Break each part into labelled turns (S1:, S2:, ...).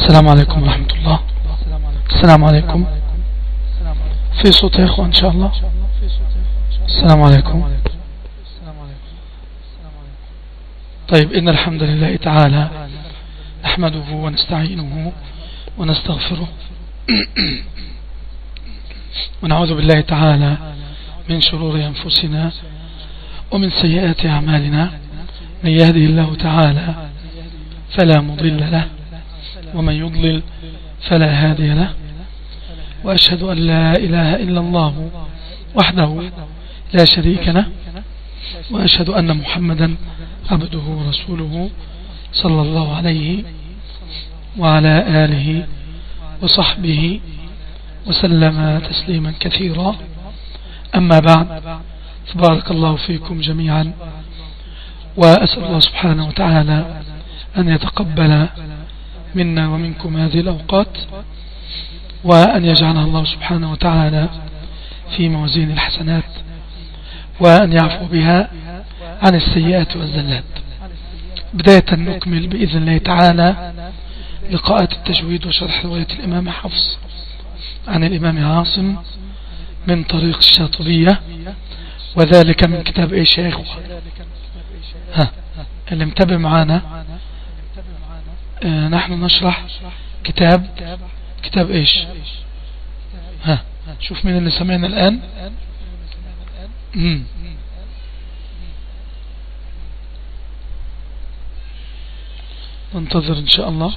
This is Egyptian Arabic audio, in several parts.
S1: السلام عليكم ورحمة الله السلام عليكم في صوت يا إخوة إن شاء الله السلام عليكم طيب إن الحمد لله تعالى نحمده ونستعينه ونستغفره ونعوذ بالله تعالى من شرور أنفسنا ومن سيئات أعمالنا من يهده الله تعالى فلا مضل له ومن يضلل فلا هادي له وأشهد أن لا إله إلا الله وحده لا شريك له وأشهد أن محمدا عبده ورسوله صلى الله عليه وعلى آله وصحبه وسلم تسليما كثيرا أما بعد فبارك الله فيكم جميعا وأسأل الله سبحانه وتعالى أن يتقبل منا ومنكم هذه الأوقات وأن يجعلها الله سبحانه وتعالى في موازين الحسنات وأن يعفو بها عن السيئات والزلات بداية نكمل بإذن الله تعالى لقاءات التجويد وشرح رواية الإمام حفص عن الإمام عاصم من طريق الشاطبية وذلك من كتاب ايش يا إخوة ها اللي متابع معانا آه نحن نشرح كتاب كتاب ايش ها شوف مين اللي سمعنا الآن مم. ننتظر ان شاء الله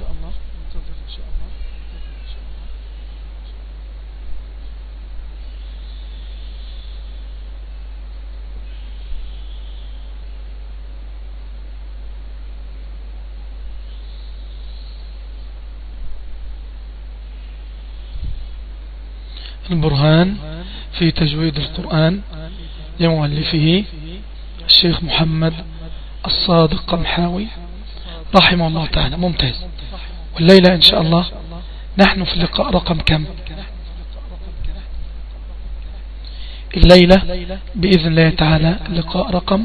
S1: البرهان في تجويد القرآن لمؤلفه الشيخ محمد الصادق قمحاوي رحمه الله تعالى ممتاز والليلة إن شاء الله نحن في اللقاء رقم كم الليلة بإذن الله تعالى اللقاء رقم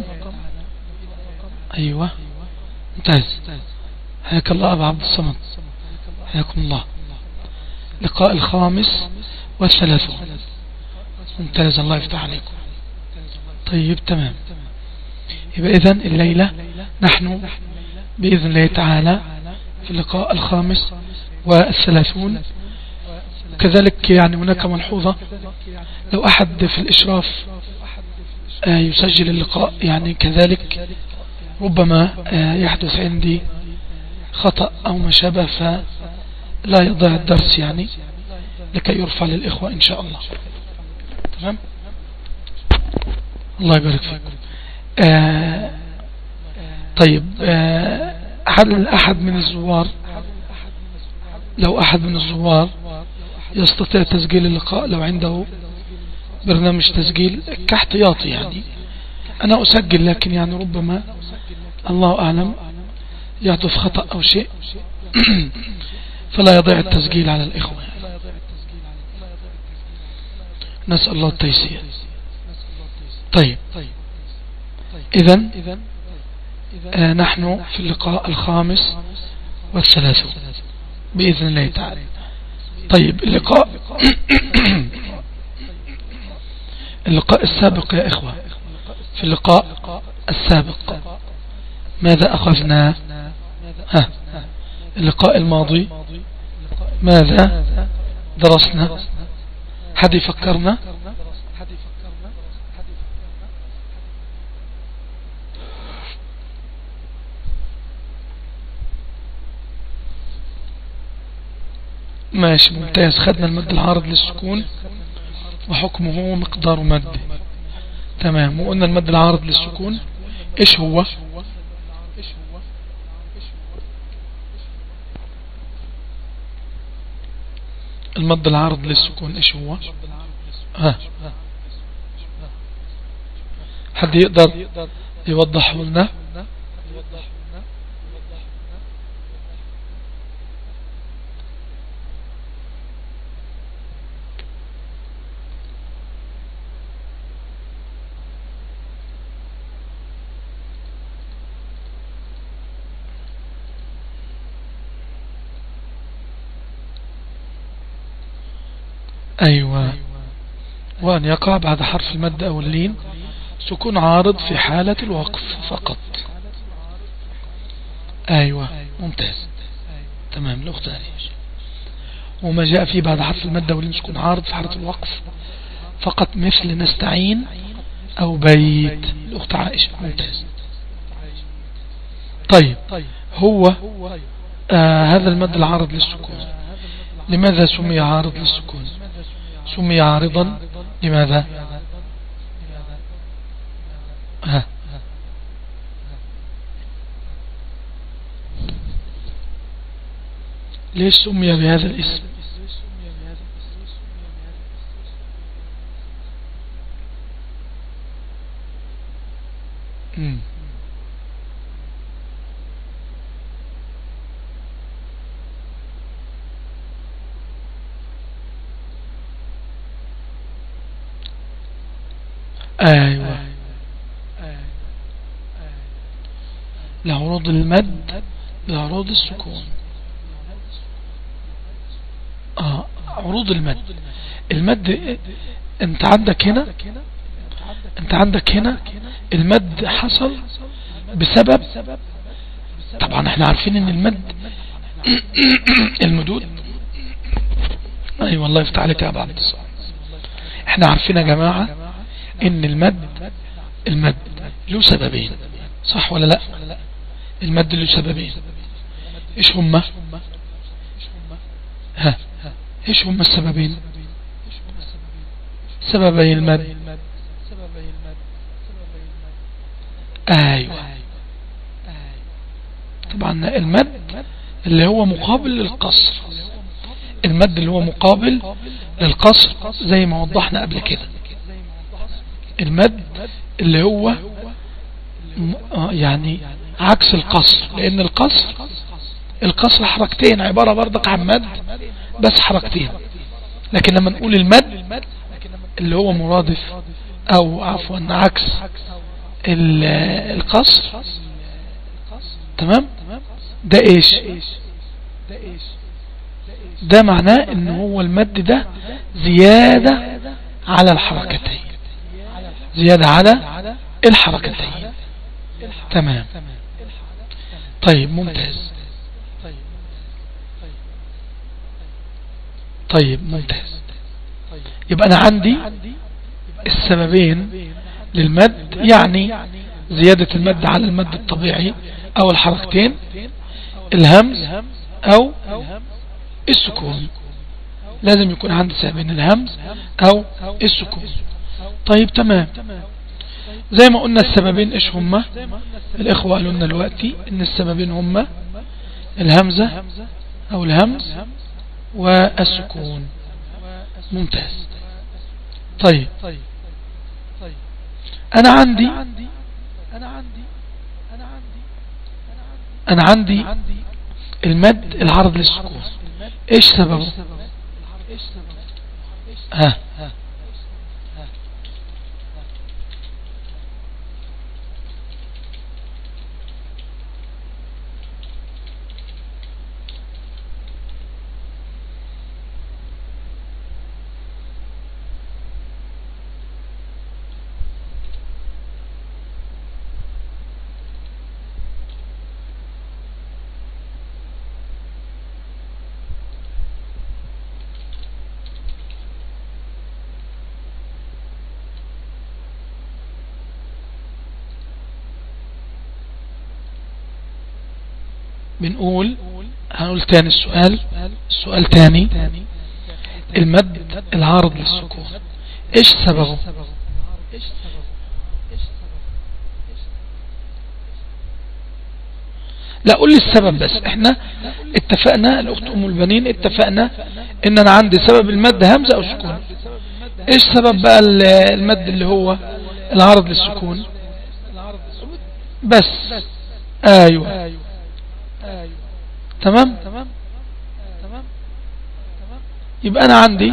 S1: أيوة ممتاز حياك الله أبو عبد الصمد حياكم الله لقاء الخامس والثلاثون ممتاز الله يفتح عليكم طيب تمام يبقى إذن الليلة نحن بإذن الله تعالى في اللقاء الخامس والثلاثون كذلك يعني هناك ملحوظة لو أحد في الإشراف يسجل اللقاء يعني كذلك ربما يحدث عندي خطأ أو ما شابه فلا يضيع الدرس يعني لكي يرفع للإخوة إن شاء الله تمام الله يبارك فيكم آه طيب آه هل أحد من الزوار لو أحد من الزوار يستطيع تسجيل اللقاء لو عنده برنامج تسجيل كاحتياطي يعني أنا أسجل لكن يعني ربما الله أعلم يحدث خطأ أو شيء فلا يضيع التسجيل على الإخوة يعني. نسأل الله التيسير طيب إذن آه نحن في اللقاء الخامس والثلاثون بإذن الله تعالى طيب اللقاء اللقاء السابق يا إخوة في اللقاء السابق ماذا أخذنا ها اللقاء الماضي ماذا درسنا حد يفكرنا ماشي ممتاز خدنا المد العارض للسكون وحكمه مقدار مد تمام وقلنا المد العارض للسكون ايش هو المد العارض للسكون ايش هو ها حد يقدر يوضح لنا أيوة وأن يقع بعد حرف المد أو اللين سكون عارض في حالة الوقف فقط أيوة ممتاز تمام الأخت وما جاء فيه بعد حرف المد أو اللين سكون عارض في حالة الوقف فقط مثل نستعين أو بيت الأخت عائشة ممتاز طيب هو آه هذا المد العارض للسكون لماذا سمي عارض للسكون سمي عارضا لماذا ها ليش سمي بهذا الاسم مم. ايوه لعروض المد لعروض السكون اه عروض المد المد انت عندك هنا انت عندك هنا المد حصل بسبب طبعا احنا عارفين ان المد المدود اي أيوة والله يفتح عليك يا ابو عبد الصالح احنا عارفين يا جماعة ان المد المد له سببين صح ولا لا المد له سببين ايش هما ها ايش هما السببين سببي المد ايوه طبعا المد اللي هو مقابل للقصر المد اللي هو مقابل للقصر زي ما وضحنا قبل كده المد اللي هو يعني عكس القصر لان القصر القصر حركتين عبارة برضك عن مد بس حركتين لكن لما نقول المد اللي هو مرادف او عفوا عكس القصر تمام ده ايش ده معناه ان هو المد ده زيادة على الحركتين زيادة على الحركتين تمام طيب ممتاز طيب ممتاز يبقى أنا عندي السببين للمد يعني زيادة المد على المد الطبيعي أو الحركتين الهمز أو السكون لازم يكون عندي سببين الهمز أو السكون طيب تمام زي ما قلنا السببين ايش هما الاخوة قالوا لنا دلوقتي ان السببين هما الهمزة او الهمز والسكون ممتاز طيب انا عندي انا عندي المد العرض للسكون ايش سببه ها بنقول هنقول تاني السؤال السؤال تاني المد العارض للسكون ايش سببه لا قول لي السبب بس احنا اتفقنا الاخت ام البنين اتفقنا ان انا عندي سبب المد همزة او سكون ايش سبب بقى المد اللي هو العرض للسكون بس ايوه تمام يبقى انا عندي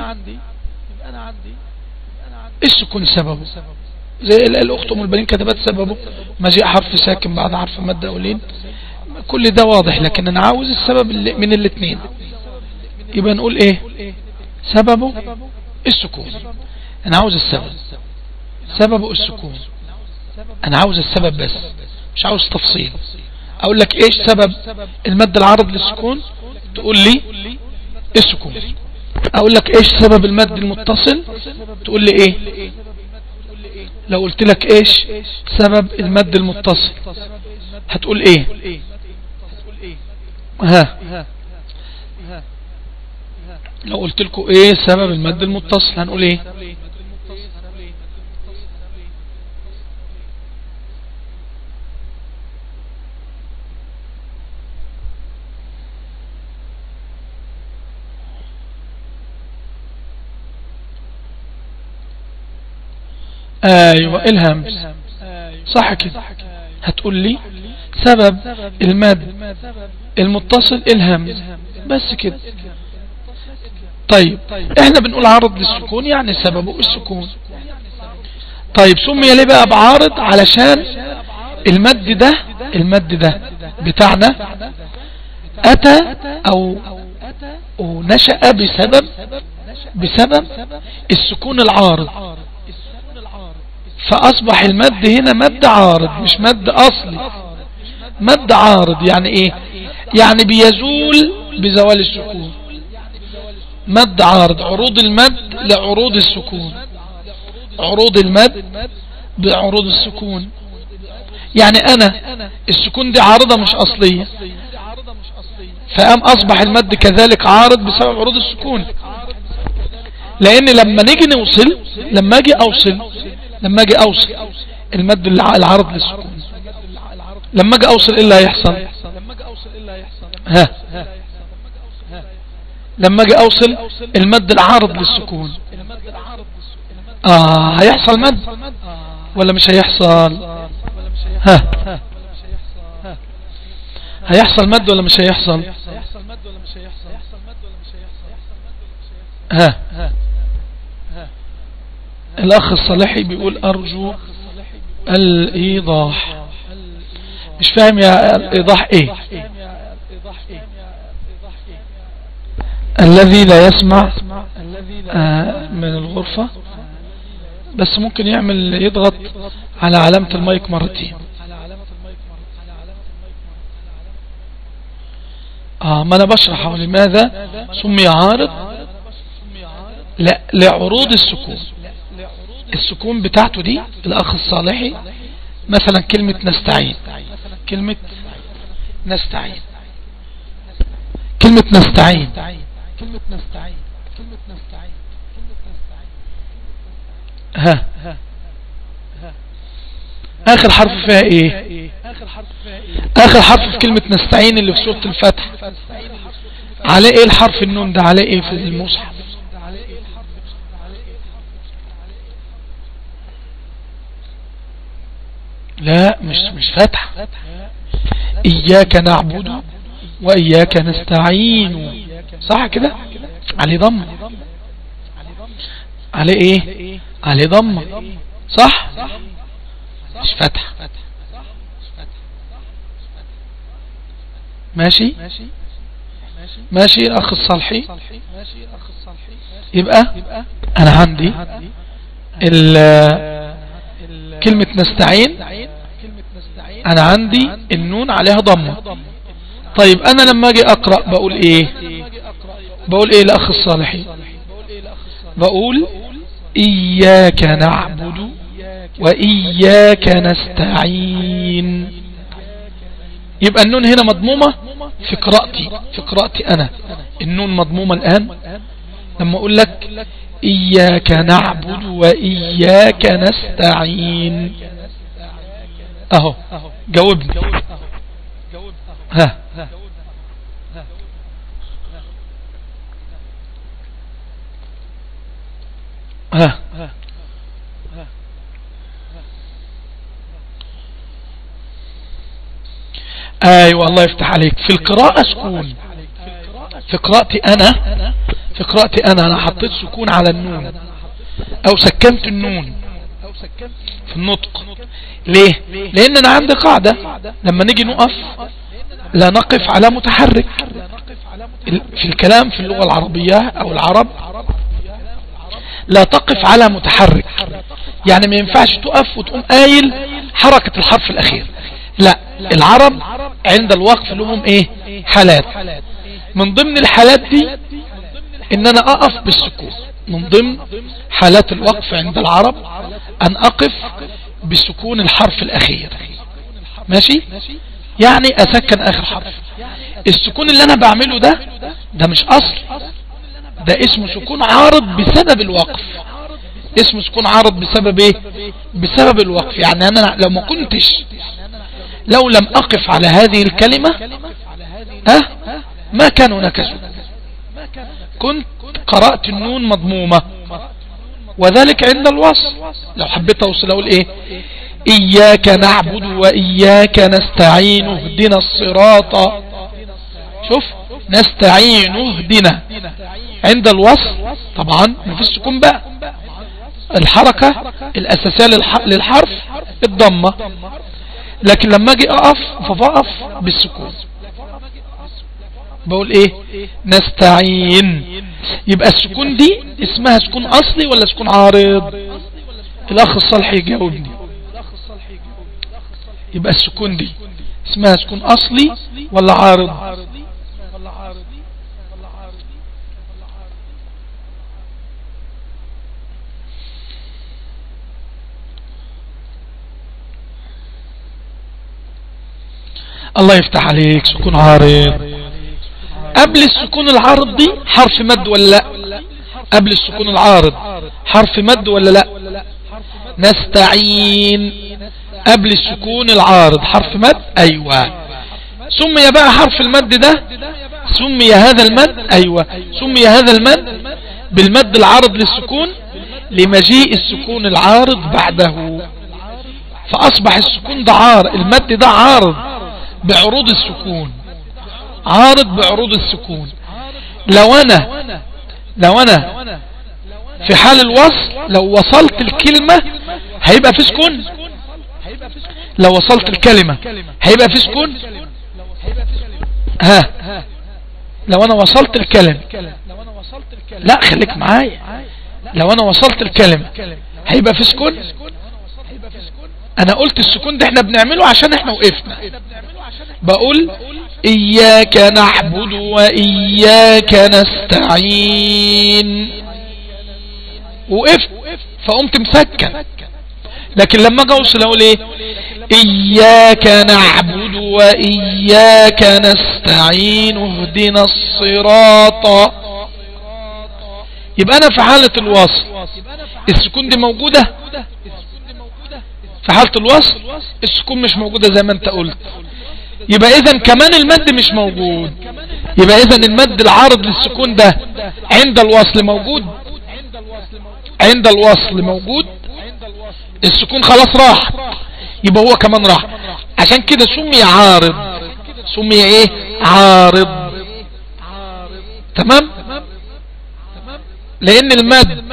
S1: السكون سببه زي الاخت ام البنين كتبت سببه مجيء حرف ساكن بعد حرف مد اولين كل ده واضح لكن انا عاوز السبب من الاثنين يبقى نقول ايه سببه السكون انا عاوز السبب سبب السكون انا عاوز السبب بس مش عاوز تفصيل اقول لك ايش سبب المد العرض للسكون تقول لي السكون اقول لك ايش سبب المد المتصل تقول لي ايه لو قلت لك ايش سبب المد المتصل هتقول ايه ها لو قلت لكم ايه سبب المد المتصل هنقول ايه ايوه الهمس صح كده هتقول لي سبب المد المتصل الهمز بس كده طيب احنا بنقول عرض للسكون يعني سببه السكون طيب سمي ليه بقى بعارض علشان المد ده المد ده بتاعنا اتى او, أو نشأ بسبب بسبب السكون العارض فأصبح المد هنا مد عارض مش مد أصلي مد عارض يعني إيه يعني بيزول بزوال السكون مد عارض عروض المد لعروض السكون عروض المد بعروض السكون يعني أنا السكون دي عارضة مش أصلية فأم أصبح المد كذلك عارض بسبب عروض السكون لأن لما نيجي نوصل لما أجي أوصل لما أجي أوصل المد العرض للسكون لما أجي أوصل إيه اللي هيحصل ها لما أجي أوصل المد العارض للسكون آه هيحصل مد ولا مش هيحصل ها هيحصل مد ولا مش هيحصل ها الأخ الصالحي بيقول أرجو الإيضاح مش فاهم يا الإيضاح إيه الذي لا يسمع آه من الغرفة بس ممكن يعمل يضغط على علامة المايك مرتين آه ما أنا بشرح لماذا سمي عارض لا لعروض السكون السكون بتاعته دي الأخ الصالحي مثلا كلمة نستعين كلمة نستعين كلمة نستعين كلمة نستعين كلمة نستعين ها آخر حرف فيها إيه آخر حرف في كلمة نستعين اللي في سورة الفتح عليه إيه الحرف النون ده عليه إيه في المصحف لا مش مش فتح إياك نعبد وإياك نستعين صح كده عليه ضم عليه ايه عليه ضم صح مش فتح ماشي ماشي الأخ الصالحي يبقى أنا عندي كلمة نستعين أنا عندي النون عليها ضمة طيب أنا لما أجي أقرأ بقول إيه بقول إيه الأخ الصالحي بقول إياك نعبد وإياك نستعين يبقى النون هنا مضمومة في قراءتي في قراءتي أنا النون مضمومة الآن لما أقول لك إياك نعبد وإياك نستعين أهو جاوبني ها ها ايوه الله يفتح عليك في القراءة سكون في قراءتي انا في قراءتي انا انا حطيت سكون على النون او سكنت النون في النطق ليه لان انا عندي قاعدة لما نيجي نقف لا نقف على متحرك في الكلام في اللغة العربية او العرب لا تقف على متحرك يعني ما ينفعش تقف وتقوم قايل حركة الحرف الاخير لا العرب عند الوقف لهم ايه حالات من ضمن الحالات دي ان انا اقف بالسكون من ضمن حالات الوقف عند العرب ان اقف بسكون الحرف الاخير ماشي يعني اسكن اخر حرف السكون اللي انا بعمله ده ده مش اصل ده اسمه سكون عارض بسبب الوقف اسمه سكون عارض بسبب ايه بسبب الوقف يعني انا لو ما كنتش لو لم اقف على هذه الكلمة ها أه؟ ما كان هناك سكون كنت قرأت النون مضمومة وذلك عند الوصل لو حبيت اوصل اقول ايه اياك نعبد واياك نستعين اهدنا الصراط شوف نستعين اهدنا عند الوصل طبعا ما فيش سكون بقى الحركة الاساسية للحرف الضمة لكن لما اجي اقف فبقف بالسكون بقول ايه نستعين يبقى السكون دي اسمها سكون اصلي ولا سكون عارض الاخ الصالح يجاوبني يبقى السكون دي اسمها سكون اصلي ولا عارض الله يفتح عليك سكون عارض قبل السكون العارض دي حرف مد ولا لا قبل السكون العارض حرف مد ولا لا نستعين قبل السكون العارض حرف مد ايوه سمي بقى حرف المد ده سمي هذا المد ايوه سمي هذا المد بالمد العارض للسكون لمجيء السكون العارض بعده فاصبح السكون ده عارض المد ده عارض بعروض السكون عارض بعروض السكون لو انا لو انا في حال الوصل لو وصلت الكلمة هيبقى في سكون لو وصلت الكلمة هيبقى في سكون ها لو انا وصلت الكلمة لا خليك معايا لو انا وصلت الكلمة هيبقى في سكون انا قلت السكون ده احنا بنعمله عشان احنا وقفنا بقول اياك نعبد واياك نستعين وقفت فقمت مسكن لكن لما اجي اوصل اقول ايه اياك نعبد واياك نستعين اهدنا الصراط يبقى انا في حالة الوصل السكون دي موجودة في حالة الوصل السكون مش موجودة زي ما انت قلت يبقى اذا كمان المد مش موجود يبقى اذا المد العارض للسكون ده عند الوصل موجود عند الوصل موجود السكون خلاص راح يبقى هو كمان راح عشان كده سمي عارض سمي ايه عارض تمام لان المد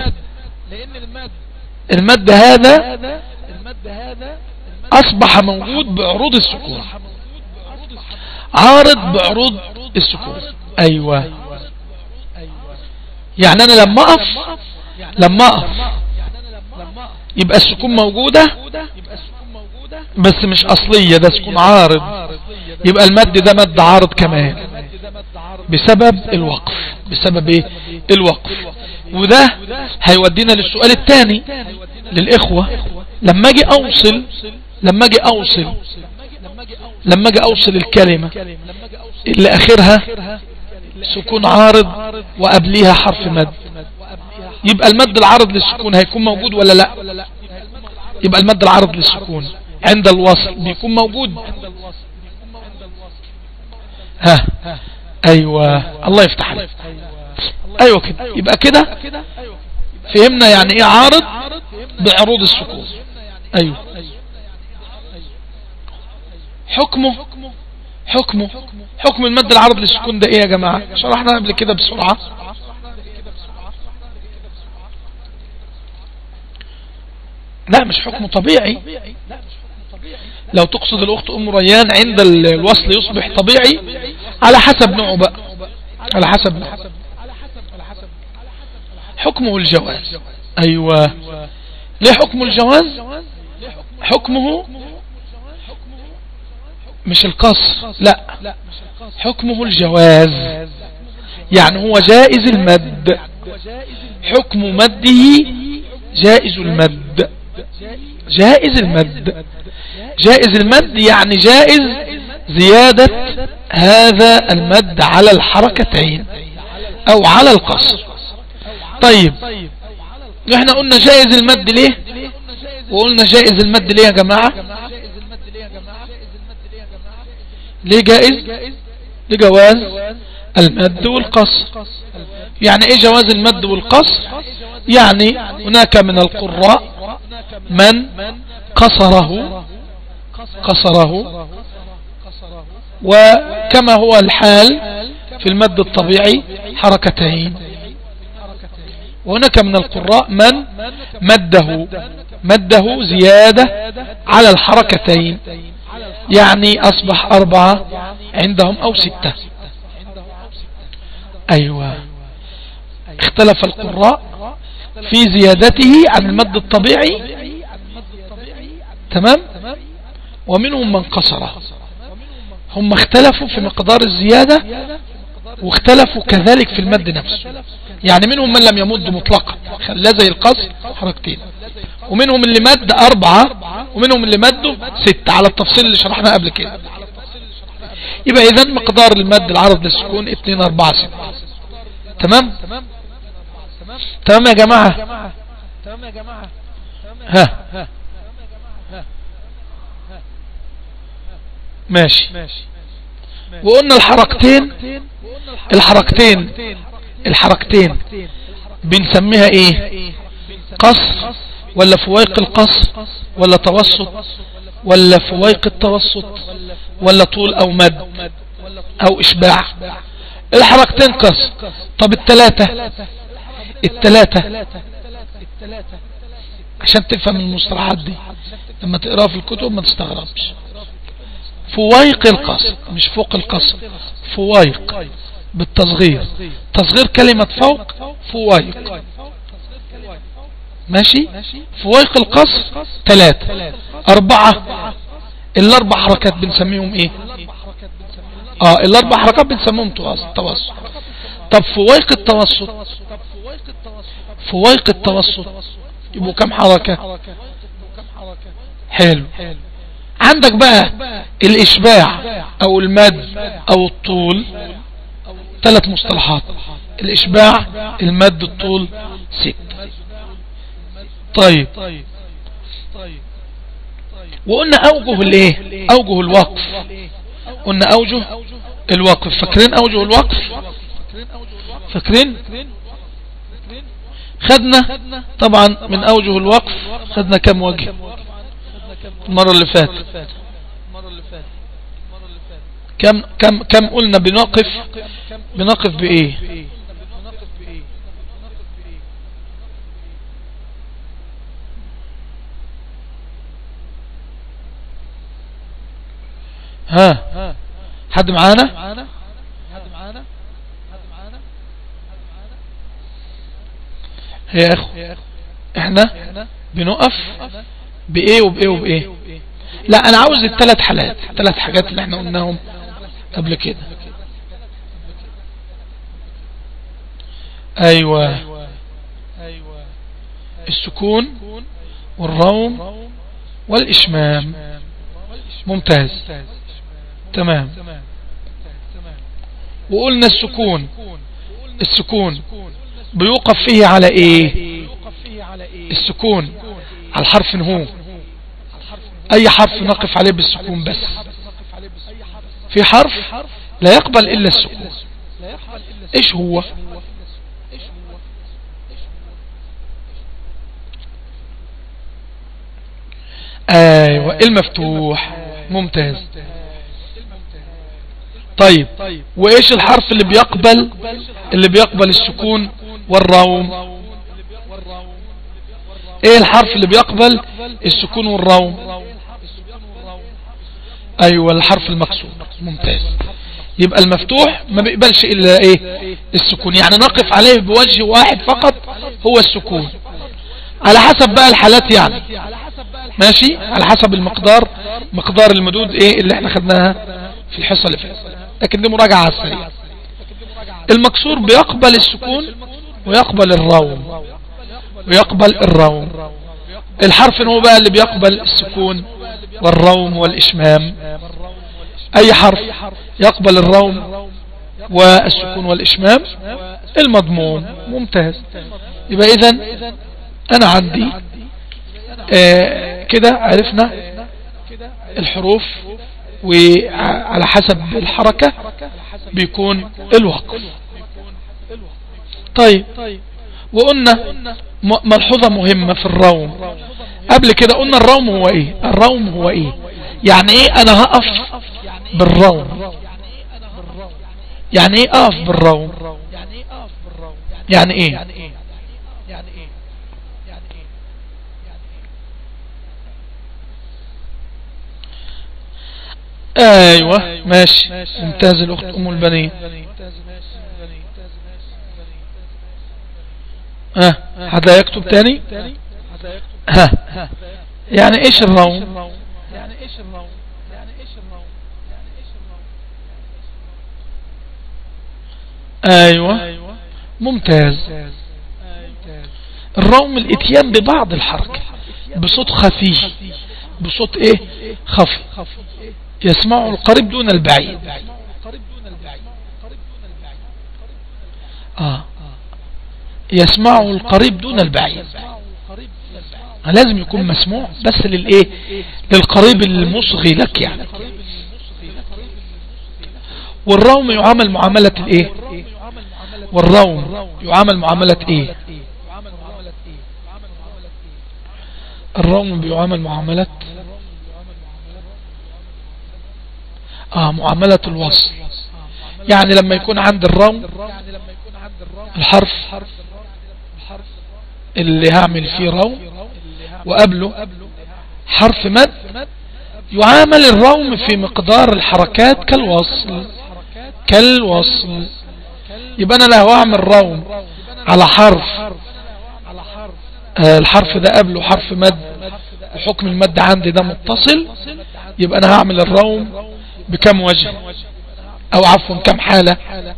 S1: المد هذا اصبح موجود بعروض السكون عارض بعروض السكون ايوه يعني انا لما اقف لما اقف يبقى السكون موجودة بس مش اصلية ده سكون عارض يبقى المد ده مد عارض كمان بسبب الوقف بسبب ايه الوقف وده هيودينا للسؤال الثاني للاخوة لما اجي اوصل لما اجي اوصل لما اجي اوصل الكلمة اللي اخرها سكون عارض وقبليها حرف مد يبقى المد العارض للسكون هيكون موجود ولا لا يبقى المد العارض للسكون عند الوصل بيكون موجود ها ايوه الله يفتح عليك ايوه كده يبقى كده فهمنا يعني ايه عارض بعروض السكون ايوه حكمه حكمه حكم المد العرض للسكون ده ايه يا جماعة شرحنا قبل كده بسرعة لا مش حكم طبيعي لو تقصد الاخت ام ريان عند الوصل يصبح طبيعي على حسب نوعه بقى على حسب نوعه حكمه الجواز ايوه ليه حكم الجواز حكمه مش القصر لا حكمه الجواز يعني هو جائز المد حكم مده جائز المد جائز المد جائز المد يعني جائز زيادة هذا المد على الحركتين او على القصر طيب احنا قلنا جائز المد ليه وقلنا جائز المد ليه يا جماعة ليه جائز لجواز المد والقصر يعني ايه جواز المد والقصر يعني هناك من القراء من قصره قصره وكما هو الحال في المد الطبيعي حركتين وهناك من القراء من مده مده زيادة على الحركتين يعني أصبح أربعة عندهم أو ستة أيوة اختلف القراء في زيادته عن المد الطبيعي تمام ومنهم من قصره هم اختلفوا في مقدار الزيادة واختلفوا كذلك في المد نفسه يعني منهم من لم يمد مطلقا خلاه زي القصر حركتين ومنهم اللي مد أربعة ومنهم اللي مده ستة على التفصيل اللي شرحناه قبل كده يبقى إذا مقدار المد العرض للسكون اتنين أربعة ستة تمام تمام يا جماعة تمام يا جماعة ها ماشي وقلنا الحركتين الحركتين الحركتين بنسميها ايه قصر ولا فويق القصر ولا توسط ولا فويق التوسط ولا طول او مد او اشباع الحركتين قصر طب التلاتة التلاتة عشان تفهم المصطلحات دي لما تقرأ في الكتب ما تستغربش فويق القصر مش فوق القصر فويق بالتصغير تصغير كلمة فوق فويق ماشي فويق القصر ثلاثة أربعة الأربع حركات بنسميهم إيه آه الأربع حركات بنسميهم توسط طب فويق التوسط فويق التوسط يبقوا كم حركة حلو عندك بقى الإشباع أو المد أو الطول ثلاث مصطلحات الإشباع المد الطول ست طيب وقلنا أوجه الايه أوجه الوقف قلنا أوجه الوقف فاكرين أوجه الوقف فاكرين خدنا طبعا من أوجه الوقف خدنا كم وجه المرة اللي فاتت كم كم كم قلنا بنقف بنقف بايه ها حد معانا يا اخو احنا بنقف بايه وبايه وبايه لا انا عاوز الثلاث حالات الثلاث حاجات اللي احنا قلناهم قبل كده ايوه السكون والروم والاشمام ممتاز تمام وقلنا السكون السكون بيوقف فيه على ايه السكون على الحرف هو اي حرف نقف عليه بالسكون بس في حرف لا يقبل الا السكون ايش هو ايوه المفتوح ممتاز طيب وايش الحرف اللي بيقبل اللي بيقبل السكون والروم ايه الحرف اللي بيقبل السكون والروم ايوه الحرف المكسور ممتاز يبقى المفتوح ما بيقبلش الا ايه السكون يعني نقف عليه بوجه واحد فقط هو السكون على حسب بقى الحالات يعني ماشي على حسب المقدار مقدار المدود ايه اللي احنا خدناها في الحصة اللي فاتت لكن دي مراجعة على السريع المكسور بيقبل السكون ويقبل الروم ويقبل الروم الحرف هو بقى اللي بيقبل السكون والروم والإشمام أي حرف يقبل الروم والسكون والإشمام المضموم ممتاز يبقى إذا أنا عندي آه كده عرفنا الحروف وعلى حسب الحركة بيكون الوقف طيب وقلنا ملحوظة مهمة في الروم قبل كده قلنا الروم هو ايه الروم هو ايه يعني ايه انا هقف بالروم يعني ايه اقف بالروم يعني ايه ايوه ماشي ممتاز الاخت ام البنين ها حدا يكتب تاني ها يعني ايش الروم يعني ايش الروم يعني ايش الروم يعني ايش الروم ايوه ممتاز الروم الاتيان ببعض الحركة بصوت خفي بصوت ايه خفي يسمع القريب دون البعيد آه. يسمع القريب دون البعيد لازم يكون مسموع بس للايه للقريب المصغي لك يعني والروم يعامل معاملة الايه والروم يعامل معاملة ايه الروم بيعامل معاملة آه معاملة الوصل يعني لما يكون عند الروم الحرف اللي هعمل فيه روم وقبله حرف مد يعامل الروم في مقدار الحركات كالوصل كالوصل يبقى انا لو اعمل روم على حرف آه الحرف ده قبله حرف مد وحكم المد عندي ده متصل يبقى انا هعمل الروم بكم وجه او عفوا كم حالة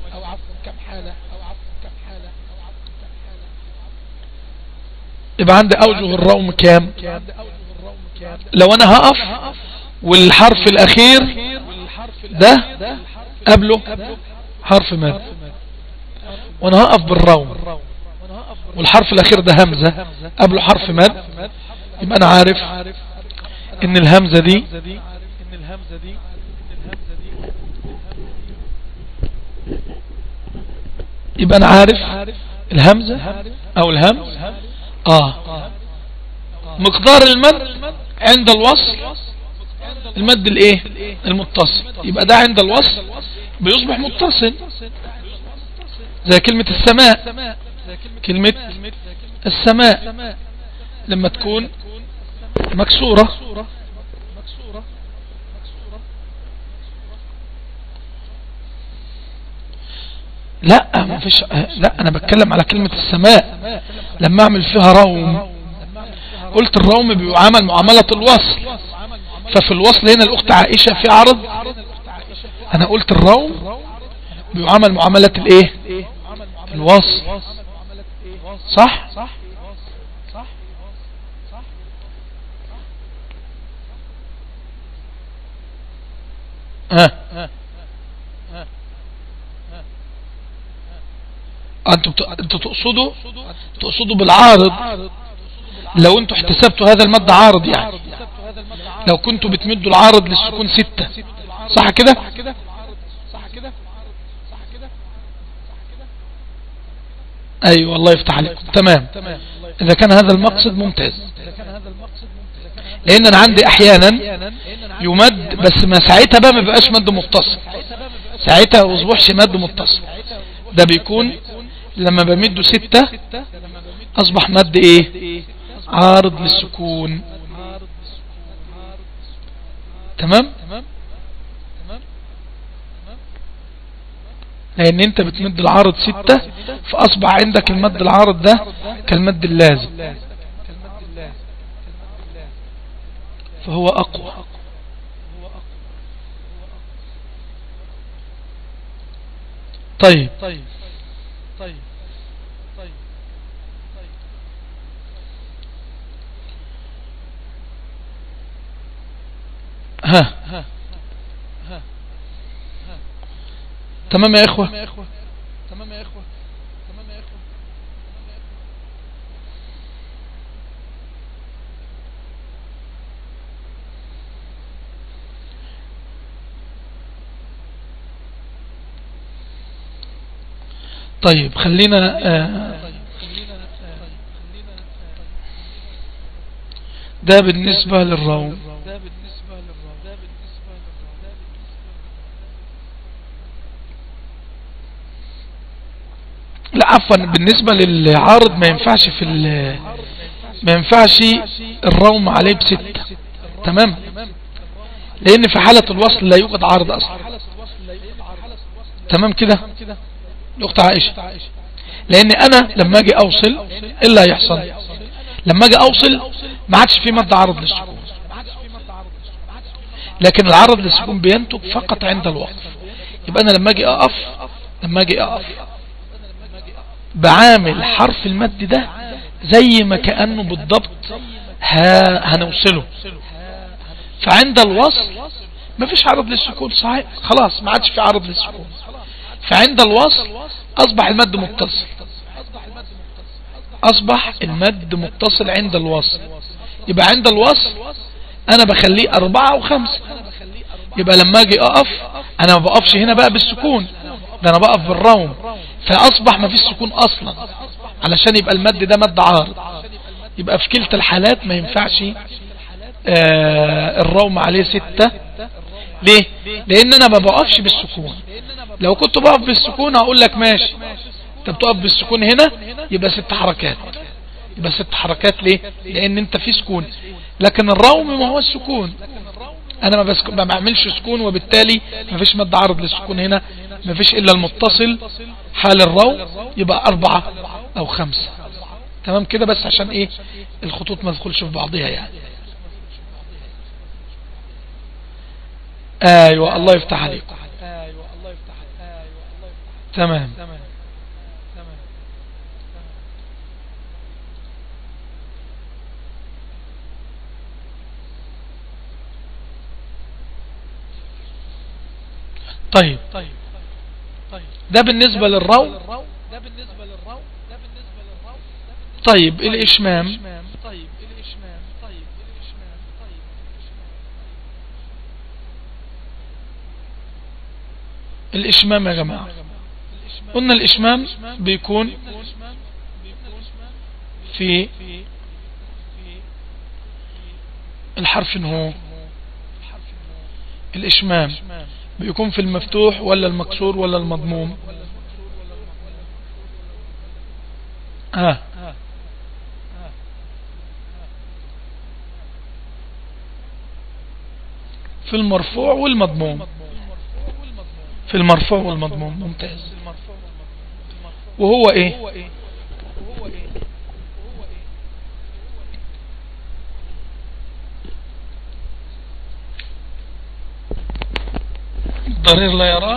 S1: يبقى عندي اوجه الروم كام لو انا هقف والحرف الاخير ده قبله حرف مد وانا هقف بالروم والحرف الاخير ده همزة قبله حرف مد يبقى انا عارف ان الهمزة دي يبقى انا عارف الهمزة او الهمز اه مقدار المد عند الوصل المد الايه المتصل يبقى ده عند الوصل بيصبح متصل زي كلمة السماء كلمة السماء لما تكون مكسورة لا ما فيش لا انا بتكلم على كلمة السماء لما اعمل فيها روم قلت الروم بيعامل معاملة الوصل ففي الوصل هنا الاخت عائشة في عرض انا قلت الروم بيعامل معاملة الايه الوصل صح ها انتوا انتوا تقصدوا تقصدوا بالعارض لو انتوا احتسبتوا هذا المد عارض يعني لو كنتوا بتمدوا العارض للسكون ستة صح كده ايوه الله يفتح عليكم تمام اذا كان هذا المقصد ممتاز لان انا عندي احيانا يمد بس ما ساعتها بقى ما بقاش مد متصل ساعتها ما اصبحش مد متصل ده بيكون لما بمده ستة اصبح مد ايه عارض للسكون تمام لان انت بتمد العارض ستة فاصبح عندك المد العارض ده كالمد اللازم فهو أقوى طيب طيب طيب ها ها ها تمام يا اخوة تمام يا اخوة تمام يا اخوة طيب خلينا آه ده بالنسبة للروم لا عفوا بالنسبة للعارض ما ينفعش في ما ينفعش الروم عليه بستة تمام لان في حالة الوصل لا يوجد عارض اصلا تمام كده الاخت عائشة لان انا لما اجي اوصل ايه اللي هيحصل لما اجي اوصل ما عادش في مد عرض للسكون لكن العرض للسكون بينتج فقط عند الوقف يبقى انا لما اجي اقف لما اجي اقف بعامل حرف المد ده زي ما كأنه بالضبط هنوصله فعند الوصل ما فيش عرض للسكون صحيح خلاص ما عادش في عرض للسكون فعند الوصل أصبح المد متصل أصبح المد متصل عند الوصل يبقى عند الوصل أنا بخليه أربعة وخمسة يبقى لما أجي أقف أنا ما بقفش هنا بقى بالسكون ده أنا بقف بالروم فأصبح ما فيش سكون أصلا علشان يبقى المد ده مد عارض يبقى في كلتا الحالات ما ينفعش آه الروم عليه ستة ليه لان انا ما بقفش بالسكون لو كنت بقف بالسكون هقول لك ماشي انت بتقف بالسكون هنا يبقى ست حركات يبقى ست حركات ليه لان انت في سكون لكن الروم ما هو السكون انا ما, بسك... ما بعملش سكون وبالتالي ما فيش مد عرض للسكون هنا ما فيش الا المتصل حال الروم يبقى اربعة او خمسة تمام كده بس عشان ايه الخطوط ما تدخلش في بعضها يعني ايوه الله يفتح عليكم تمام طيب ده بالنسبة للرو طيب الإشمام الإشمام يا جماعة قلنا الإشمام بيكون في الحرف هو الإشمام بيكون في المفتوح ولا المكسور ولا المضموم ها آه. في المرفوع والمضموم في المرفوع والمضموم ممتاز وهو ايه الضرير لا يراه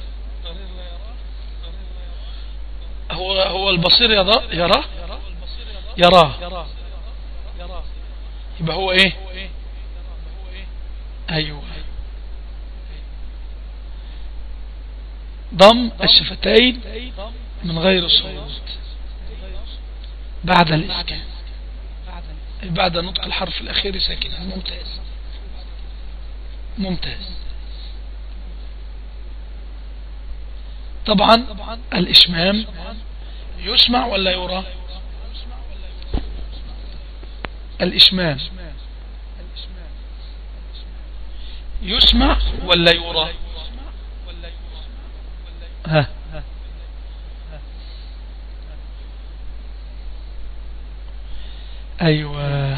S1: هو هو البصير يراه يراه يراه يبقى هو ايه ايوه ضم الشفتين من غير صوت بعد الإسكان بعد نطق الحرف الأخير ساكنا ممتاز ممتاز طبعا الإشمام يسمع ولا يرى الإشمام يسمع ولا يرى ها ايوه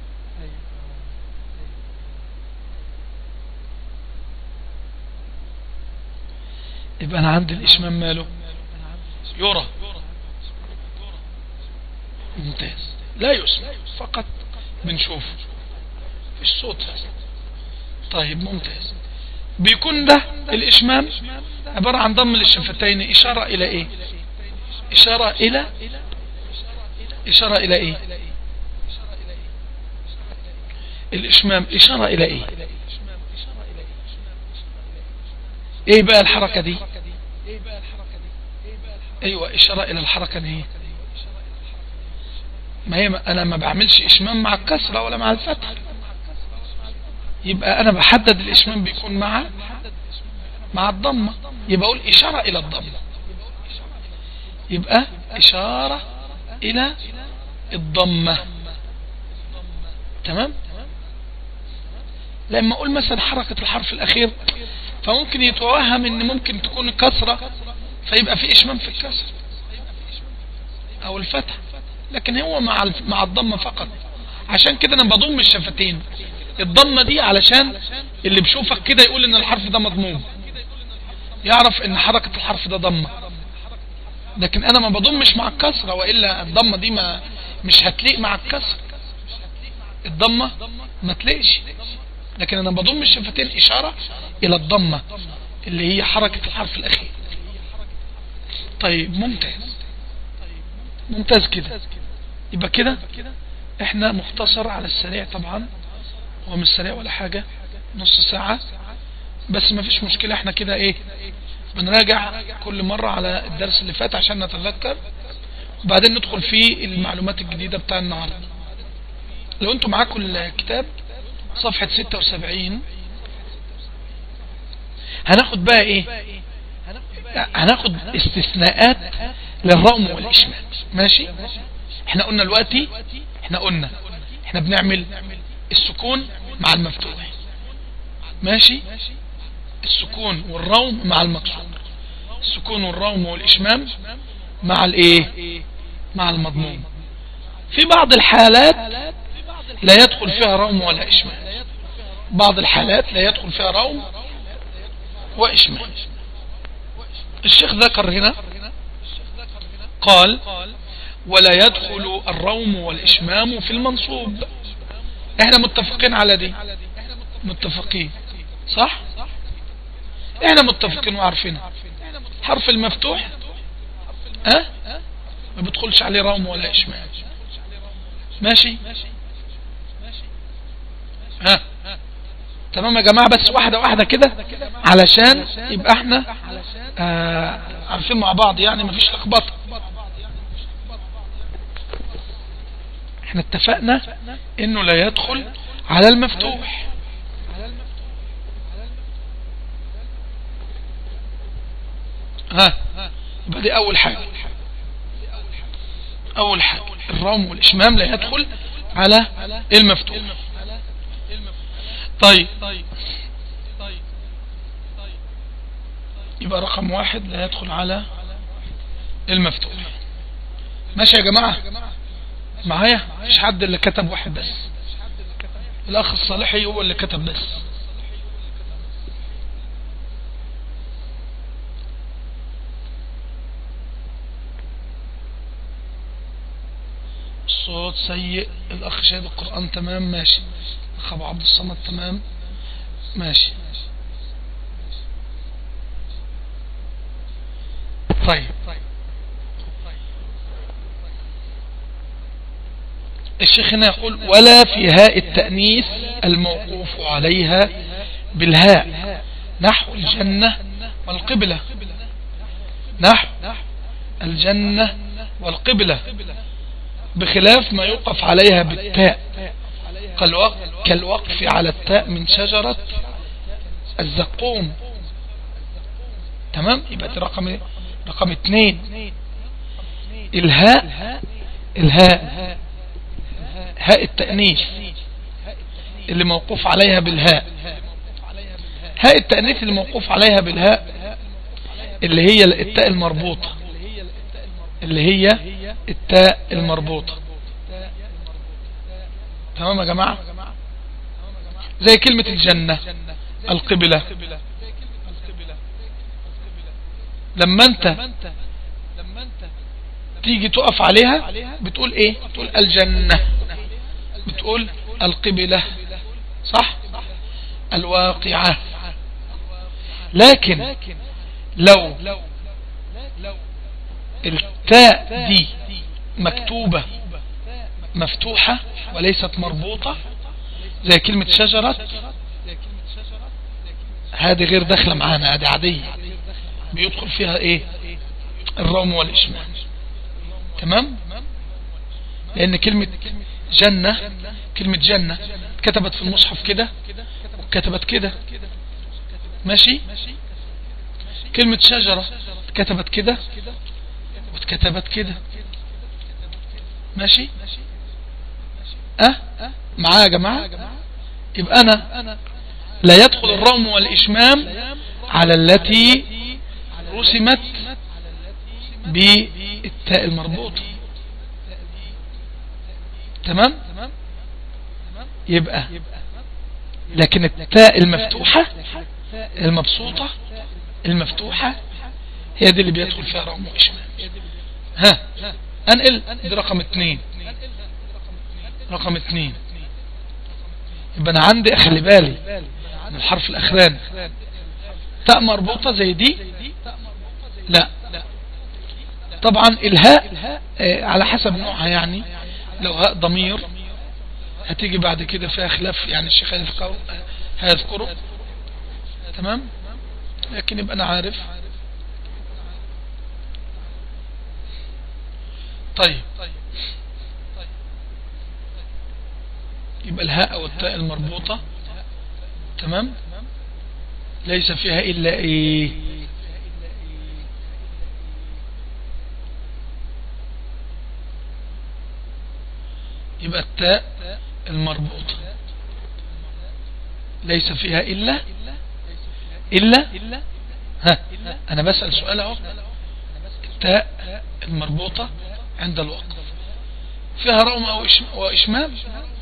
S1: يبقى انا عندي الاشمام ماله يرى ممتاز لا يسمع فقط بنشوف الصوت طيب ممتاز بيكون ده الإشمام عبارة عن ضم للشفتين إشارة إلى إيه إشارة إلى إشارة إلى إيه الإشمام إشارة إلى إيه إيه بقى الحركة دي أيوة إشارة إلى الحركة دي ما هي أنا ما بعملش إشمام مع الكسرة ولا مع الفتح يبقى أنا بحدد الإشمام بيكون مع مع الضمة يبقى أقول إشارة إلى الضمة يبقى إشارة إلى الضمة تمام لما أقول مثلا حركة الحرف الأخير فممكن يتوهم ان ممكن تكون كسرة فيبقى في اشمام في الكسر او الفتح لكن هو مع مع الضمة فقط عشان كده انا بضم الشفتين الضمة دي علشان اللي بشوفك كده يقول ان الحرف ده مضموم يعرف ان حركة الحرف ده ضمة لكن انا ما بضمش مع الكسرة وإلا الضمة دي ما مش هتليق مع الكسر الضمة ما تليقش لكن انا بضم الشفتين اشارة الى الضمة اللي هي حركة الحرف الاخير طيب ممتاز ممتاز كده يبقى كده احنا مختصر على السريع طبعا هو مش سريع ولا حاجة نص ساعة بس ما فيش مشكلة احنا كده ايه بنراجع كل مرة على الدرس اللي فات عشان نتذكر وبعدين ندخل في المعلومات الجديدة بتاع النهاردة لو انتم معاكم الكتاب صفحة 76 هناخد بقى ايه هناخد استثناءات للروم والاشمام ماشي احنا قلنا دلوقتي احنا قلنا احنا بنعمل السكون مع المفتوح ماشي السكون والروم مع المكسور السكون والروم والاشمام مع الايه مع المضموم في بعض الحالات لا يدخل فيها روم ولا اشمام بعض الحالات لا يدخل فيها روم واشمام الشيخ ذكر هنا قال ولا يدخل الروم والإشمام في المنصوب احنا متفقين على دي متفقين صح احنا متفقين وعارفين حرف المفتوح اه ما بيدخلش عليه روم ولا إشمام ماشي ها تمام يا جماعة بس واحدة واحدة كده علشان يبقى احنا آه عارفين مع بعض يعني مفيش لخبطة احنا اتفقنا انه لا يدخل على المفتوح ها يبقى دي اول حاجة اول حاجة الروم والاشمام لا يدخل على المفتوح طيب يبقى رقم واحد لا يدخل على المفتوح ماشي يا جماعة معايا مش حد اللي كتب واحد بس الاخ الصالحي هو اللي كتب بس الصوت سيء الاخ شاهد القرآن تمام ماشي الاخ ابو عبد الصمد تمام ماشي طيب الشيخ هنا يقول ولا في هاء التأنيث الموقوف عليها بالهاء نحو الجنة والقبلة نحو الجنة والقبلة بخلاف ما يوقف عليها بالتاء كالوقف على التاء من شجرة الزقوم تمام يبقى دي رقم رقم اثنين الهاء الهاء هاء التأنيث اللي موقوف عليها بالهاء هاء التأنيث اللي موقوف عليها بالهاء اللي هي التاء المربوطة اللي هي التاء المربوطة تمام يا جماعة زي كلمة الجنة القبلة لما انت تيجي تقف عليها بتقول ايه بتقول الجنة بتقول القبلة صح الواقعة لكن لو التاء دي مكتوبة مفتوحة وليست مربوطة زي كلمة شجرة هذه غير داخلة معانا هذه عادية بيدخل فيها ايه الروم والاشمام تمام لان كلمة جنة كلمة جنة كتبت في المصحف كده وكتبت كده ماشي كلمة شجرة كتبت كده واتكتبت كده ماشي اه معايا يا جماعة يبقى انا لا يدخل الروم والاشمام على التي رسمت بالتاء المربوطة تمام يبقى لكن التاء المفتوحة المبسوطة المفتوحة هي دي اللي بيدخل فيها روم وإشمام ها انقل دي رقم اتنين رقم اتنين يبقى انا عندي خلي بالي من الحرف الاخراني تاء مربوطة زي دي لا طبعا الهاء آه على حسب نوعها يعني لو هاء ضمير هتيجي بعد كده فيها خلاف يعني الشيخ هيذكره هيذكره تمام لكن يبقى انا عارف طيب يبقى الهاء او التاء المربوطة تمام ليس فيها الا ايه يبقى التاء المربوطة ليس فيها إلا إلا ها أنا بسأل سؤال اهو التاء المربوطة عند الوقف فيها روم أو وإشمام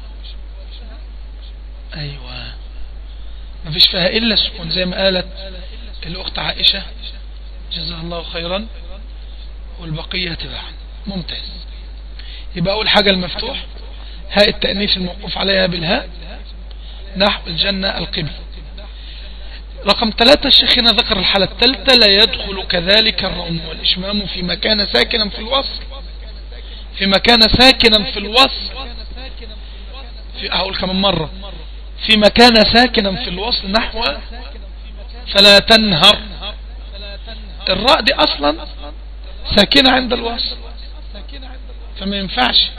S1: أيوة ما فيش فيها إلا السكون زي ما قالت الأخت عائشة جزاها الله خيرا والبقية تبعا ممتاز يبقى أول حاجة المفتوح هاء التأنيث الموقوف عليها بالهاء نحو الجنة القبل رقم ثلاثة الشيخنا ذكر الحالة الثالثة لا يدخل كذلك الروم والإشمام في مكان ساكنا في الوصل في مكان ساكنا في الوصل في أقول كمان مرة في مكان ساكنا في الوصل نحو فلا تنهر الراء دي أصلا ساكنة عند الوصل فما ينفعش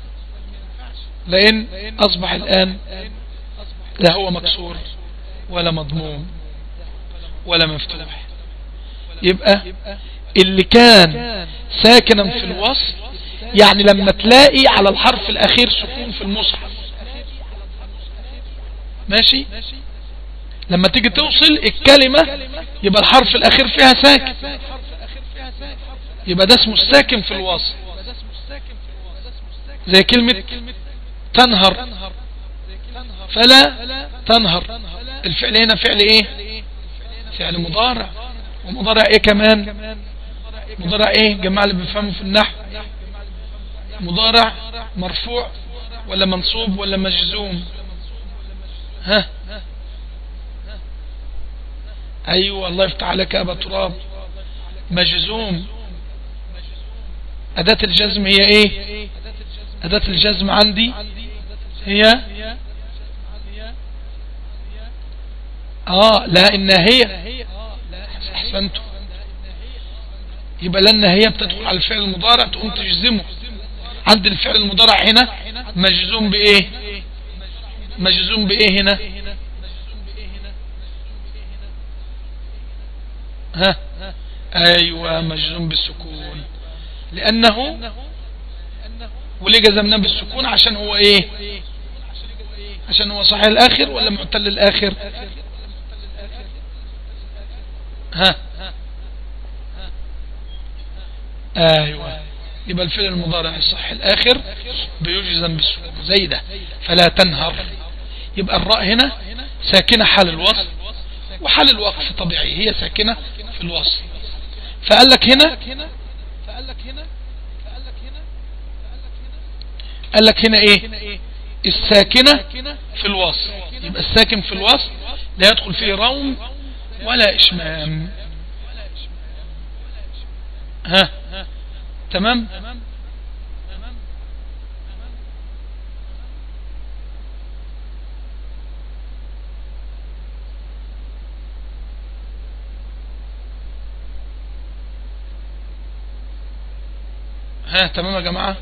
S1: لأن أصبح الآن لا هو مكسور ولا مضموم ولا مفتوح يبقى اللي كان ساكنا في الوصل يعني لما تلاقي على الحرف الأخير سكون في المصحف ماشي لما تيجي توصل الكلمة يبقى الحرف الأخير فيها ساكن يبقى ده اسمه الساكن في الوصل زي كلمة تنهر فلا تنهر الفعل هنا فعل ايه فعل مضارع ومضارع ايه كمان مضارع ايه جماعة اللي بيفهموا في النحو مضارع مرفوع ولا منصوب ولا مجزوم ها ايوه الله يفتح عليك يا ابا تراب مجزوم اداة الجزم هي ايه اداة الجزم عندي هي اه لا الناهية احسنتم يبقى لا الناهية بتدخل على الفعل المضارع تقوم تجزمه عند الفعل المضارع هنا مجزوم بايه مجزوم بايه هنا ها ايوه مجزوم بالسكون لانه وليه جزمناه بالسكون عشان هو ايه عشان هو صحيح الاخر ولا معتل الاخر ها ايوه يبقى الفعل المضارع الصح الاخر بيجزم بالسكون زي ده فلا تنهر يبقى الراء هنا ساكنة حال الوصل وحال الوقف طبيعي هي ساكنة في الوصل فقال لك هنا قال لك هنا ايه الساكنة في الوصل يبقى الساكن في الوصل لا يدخل فيه روم ولا إشمام ها تمام ها تمام يا جماعة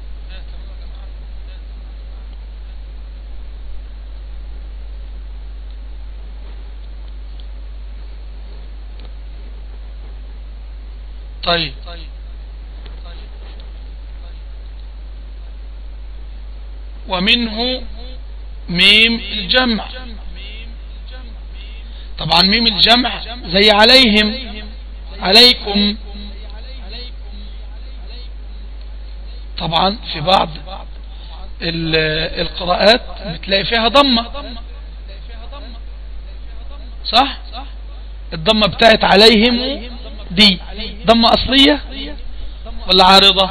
S1: طيب ومنه ميم الجمع طبعا ميم الجمع زي عليهم عليكم طبعا في بعض القراءات بتلاقي فيها ضمة صح الضمة بتاعت عليهم دي ضمة أصلية ولا عارضة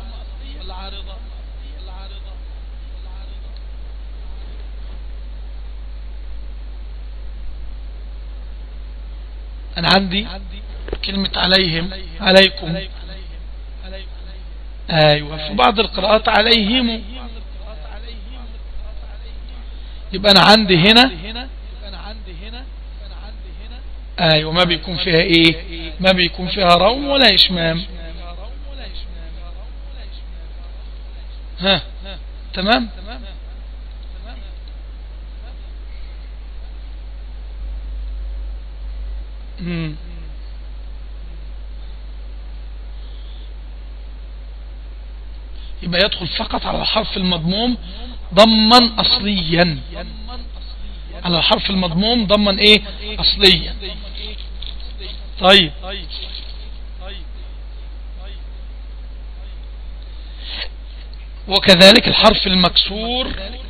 S1: أنا عندي كلمة عليهم عليكم أيوة في بعض القراءات عليهم يبقى أنا عندي هنا أيوة ما بيكون فيها إيه ما بيكون فيها روم ولا إشمام ها تمام مم. يبقى يدخل فقط على الحرف المضموم ضما أصليا على الحرف المضموم ضما ايه أصليا طيب وكذلك الحرف المكسور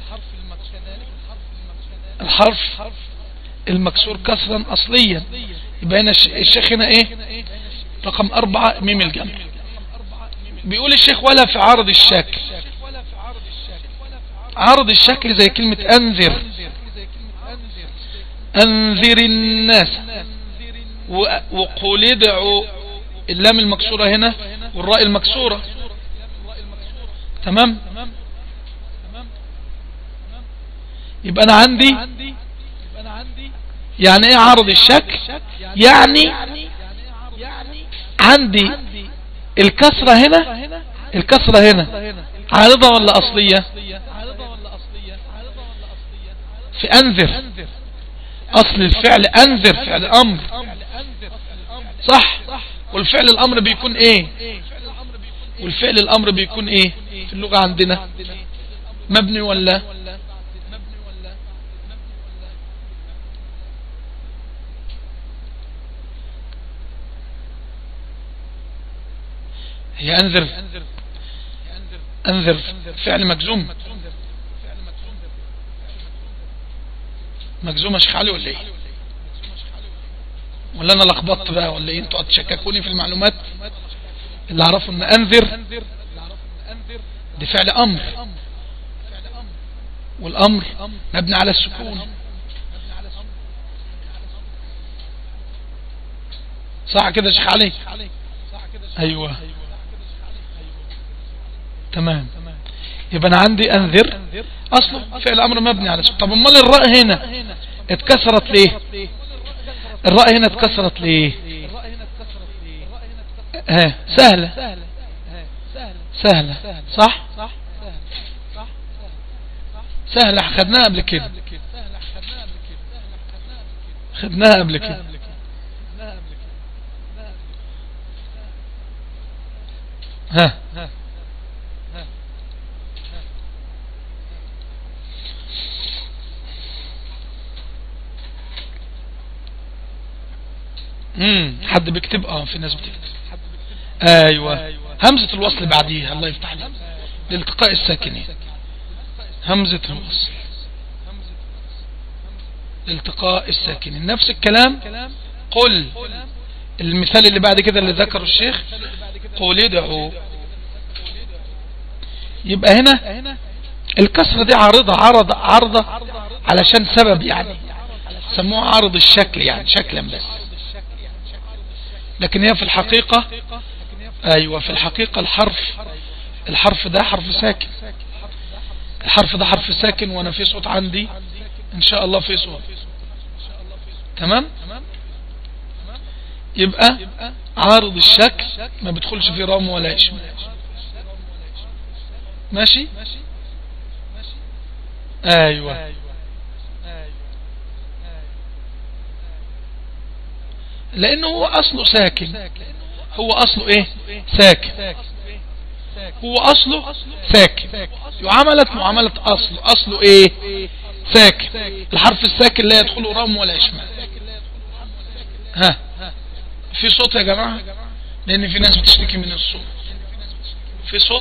S1: الحرف المكسور كسرا أصليا يبقى هنا الشيخ هنا ايه رقم أربعة ميم الجمع بيقول الشيخ ولا في عرض الشكل عرض الشكل زي كلمة أنذر أنذر الناس وقول ادعوا اللام المكسورة هنا والراء المكسورة تمام يبقى أنا عندي يعني ايه عرض الشكل يعني عندي الكسرة هنا الكسرة هنا عارضة ولا أصلية في أنذر أصل الفعل أنذر فعل أمر صح والفعل الأمر بيكون إيه والفعل الأمر بيكون إيه في اللغة عندنا مبني ولا هي أنذر أنذر فعل مجزوم مجزوم شيخ علي ولا ايه ولا انا لخبطت بقى ولا ايه انتوا هتشككوني في المعلومات اللي اعرفه ان انذر دي فعل امر والامر مبني على السكون صح كده يا شيخ علي ايوه تمام يبقى انا عندي انذر اصله فعل امر مبني على طب امال الراء هنا اتكسرت ليه الراء هنا اتكسرت ليه ها سهلة سهلة صح سهلة خدناها قبل كده خدناها قبل كده ها امم حد بيكتب اه في ناس بتكتب ايوه همزة الوصل بعديها الله يفتح عليك لالتقاء الساكنين همزة الوصل لالتقاء الساكنين نفس الكلام قل المثال اللي بعد كده اللي ذكره الشيخ قل ادعوا يبقى هنا الكسرة دي عارضة عرض عرضة علشان سبب يعني سموه عارض الشكل يعني شكلا بس لكن هي في الحقيقة ايوه في الحقيقة الحرف الحرف ده حرف ساكن الحرف ده حرف ساكن وانا في صوت عندي ان شاء الله في صوت تمام يبقى عارض الشكل ما بيدخلش في رام ولا اشمال ماشي ايوه لانه هو اصله ساكن هو اصله ايه ساكن هو اصله ساكن يعاملت معاملة اصل اصله ايه ساكن الحرف الساكن لا يدخله رام ولا اشمال ها في صوت يا جماعة لان في ناس بتشتكي من الصوت في صوت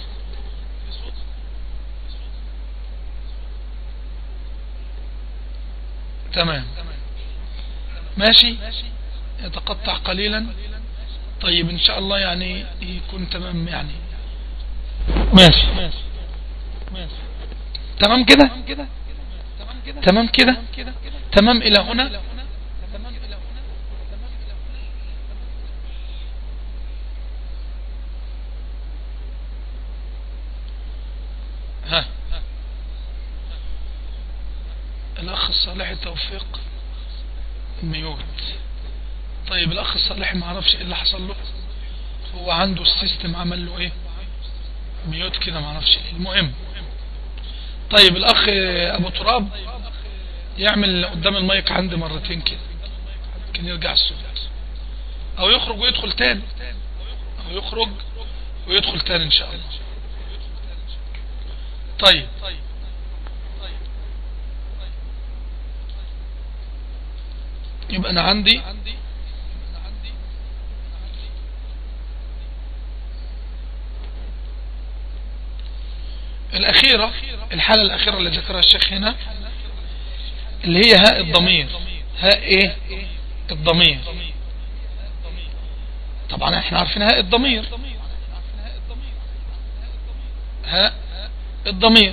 S1: تمام ماشي يتقطع قليلا طيب ان شاء الله يعني يكون تمام يعني ماشي تمام كده تمام كده تمام الى هنا ها الاخ الصالح توفيق ميوت طيب الاخ الصالح ما عرفش ايه اللي حصل له هو عنده السيستم عمل له ايه ميوت كده ما عرفش ايه المهم طيب الاخ ابو تراب يعمل قدام المايك عندي مرتين كده كان يرجع الصوت او يخرج ويدخل تاني او يخرج ويدخل تاني ان شاء الله طيب يبقى انا عندي الأخيرة الحالة الأخيرة اللي ذكرها الشيخ هنا اللي هي هاء الضمير هاء ايه الضمير طبعا احنا عارفين هاء الضمير هاء الضمير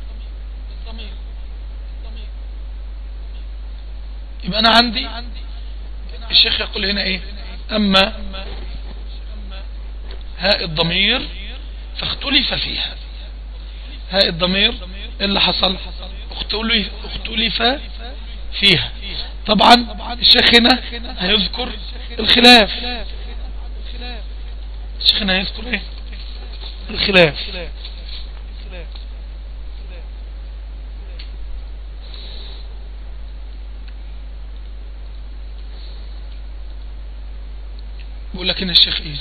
S1: يبقى انا عندي الشيخ يقول هنا ايه اما هاء الضمير فاختلف فيها هاء الضمير اللي حصل اختلف فيها طبعا الشيخ هنا هيذكر الخلاف الشيخ هنا هيذكر ايه الخلاف بقول لك هنا الشيخ ايه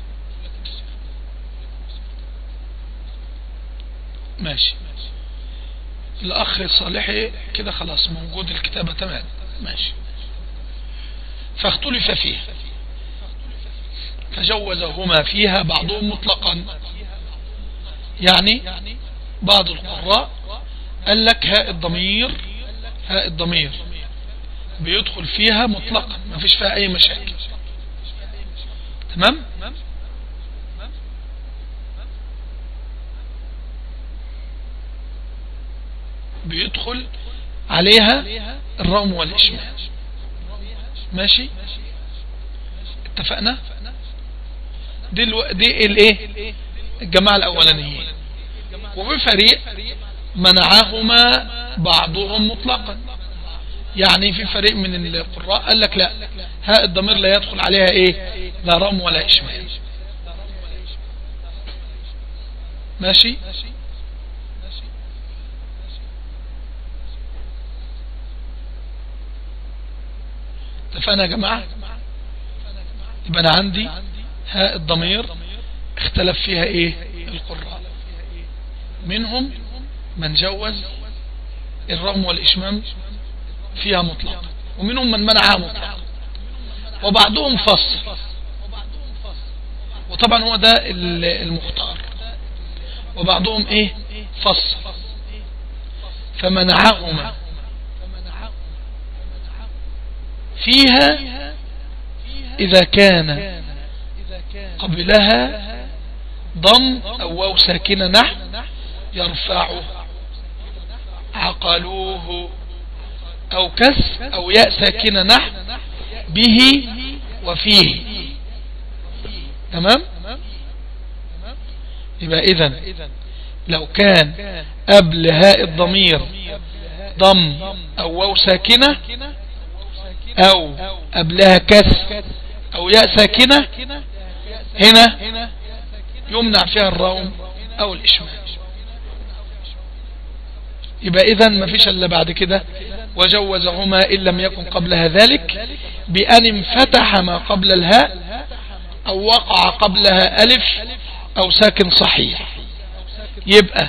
S1: ماشي الأخ الصالحي كده خلاص موجود الكتابة تمام ماشي فاختلف فيها فجوزهما فيها بعضهم مطلقا يعني بعض القراء قال لك هاء الضمير هاء الضمير بيدخل فيها مطلقا ما فيش فيها اي مشاكل تمام بيدخل عليها الرغم والإشمال ماشي اتفقنا دي, الو... دي الايه الجماعة الاولانيين وفي فريق منعهما بعضهم مطلقا يعني في فريق من القراء قال لك لا هاء الضمير لا يدخل عليها ايه لا رم ولا اشمال ماشي اتفقنا يا جماعة يبقى انا عندي هاء الضمير اختلف فيها ايه القراء منهم من جوز الرغم والاشمام فيها مطلق ومنهم من منعها مطلق وبعضهم فصل وطبعا هو ده المختار وبعضهم ايه فصل فمنعهما فيها إذا كان قبلها ضم أو واو ساكنة نحو يرفعه عقلوه أو كس أو ياء ساكنة نحو به وفيه تمام يبقى إذن لو كان قبل هاء الضمير ضم أو واو ساكنة أو قبلها كس أو ياء ساكنة هنا يمنع فيها الروم أو الإشمام يبقى إذا ما فيش إلا بعد كده وجوزهما إن لم يكن قبلها ذلك بأن انفتح ما قبل الهاء أو وقع قبلها ألف أو ساكن صحيح يبقى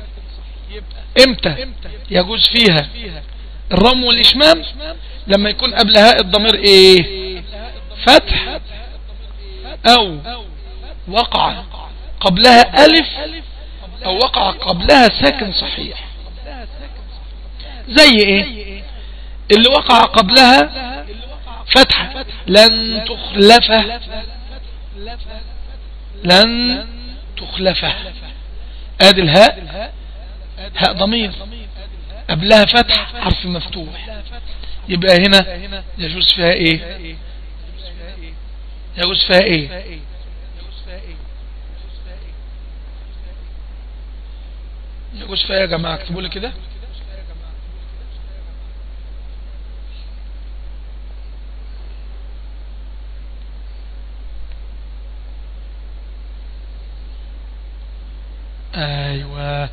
S1: امتى يجوز فيها الرم والإشمام لما يكون قبلها الضمير ايه فتح او وقع قبلها ألف او وقع قبلها ساكن صحيح زي ايه اللي وقع قبلها فتحة لن تخلفه لن تخلفه ادي الهاء هاء ضمير قبلها فتح حرف مفتوح يبقى هنا يجوز فيها ايه يجوز فيها ايه يجوز فيها يا جماعة اكتبوا لي كده ايوه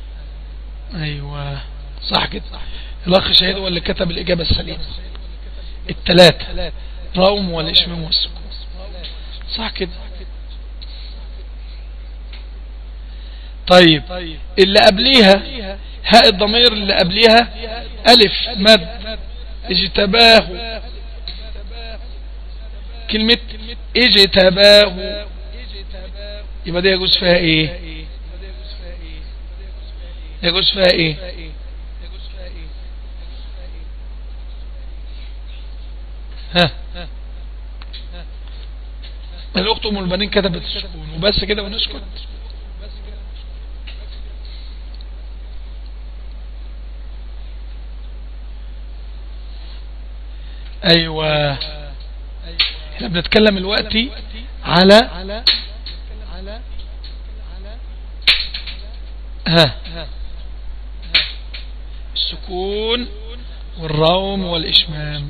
S1: ايوه صح كده الاخ شهيد هو اللي كتب الاجابة السليمة التلاتة روم والاشمام والسكون صح كده طيب اللي قبليها هاء الضمير اللي قبليها الف مد اجتباه كلمة اجتباه يبقى دي يجوز فيها ايه يجوز فيها ايه ها الاخت ام البنين كتبت السكون وبس كده ونسكت ايوه احنا بنتكلم الوقت على ها السكون والروم والإشمام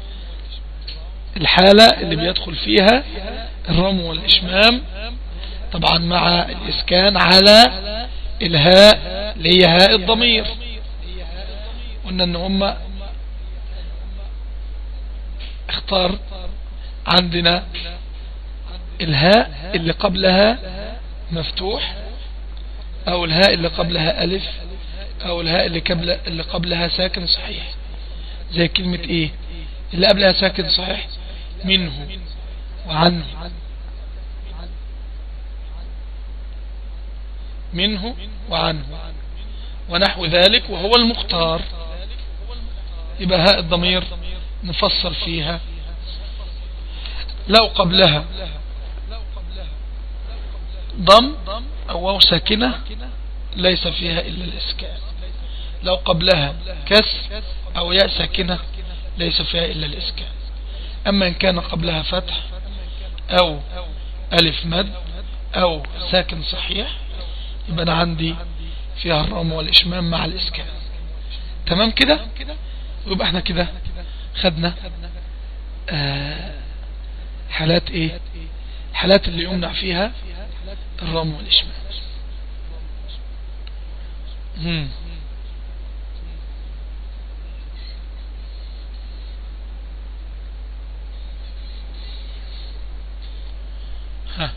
S1: الحالة اللي بيدخل فيها الروم والإشمام طبعا مع الإسكان على الهاء اللي هي هاء الضمير قلنا ان هم اختار عندنا الهاء اللي قبلها مفتوح او الهاء اللي قبلها الف او الهاء اللي, قبل اللي قبلها ساكن صحيح زي كلمة ايه اللي قبلها ساكن صحيح منه وعنه منه وعنه ونحو ذلك وهو المختار يبقى هاء الضمير نفصل فيها لو قبلها ضم أو واو ساكنة ليس فيها إلا الإسكان لو قبلها كس أو ياء ساكنة ليس فيها إلا الإسكان أما إن كان قبلها فتح أو ألف مد أو ساكن صحيح يبقى أنا عندي فيها الرم والإشمام مع الإسكان تمام كده يبقى احنا كده خدنا آه حالات ايه حالات اللي يمنع فيها الرم والإشمام مم. ها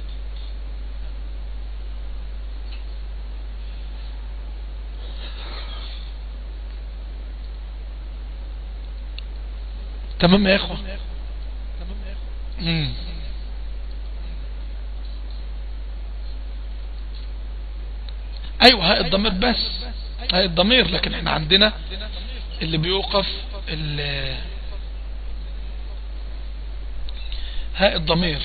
S1: تمام يا اخوة مم. ايوه هاء الضمير بس هاء الضمير لكن احنا عندنا اللي بيوقف هاء الضمير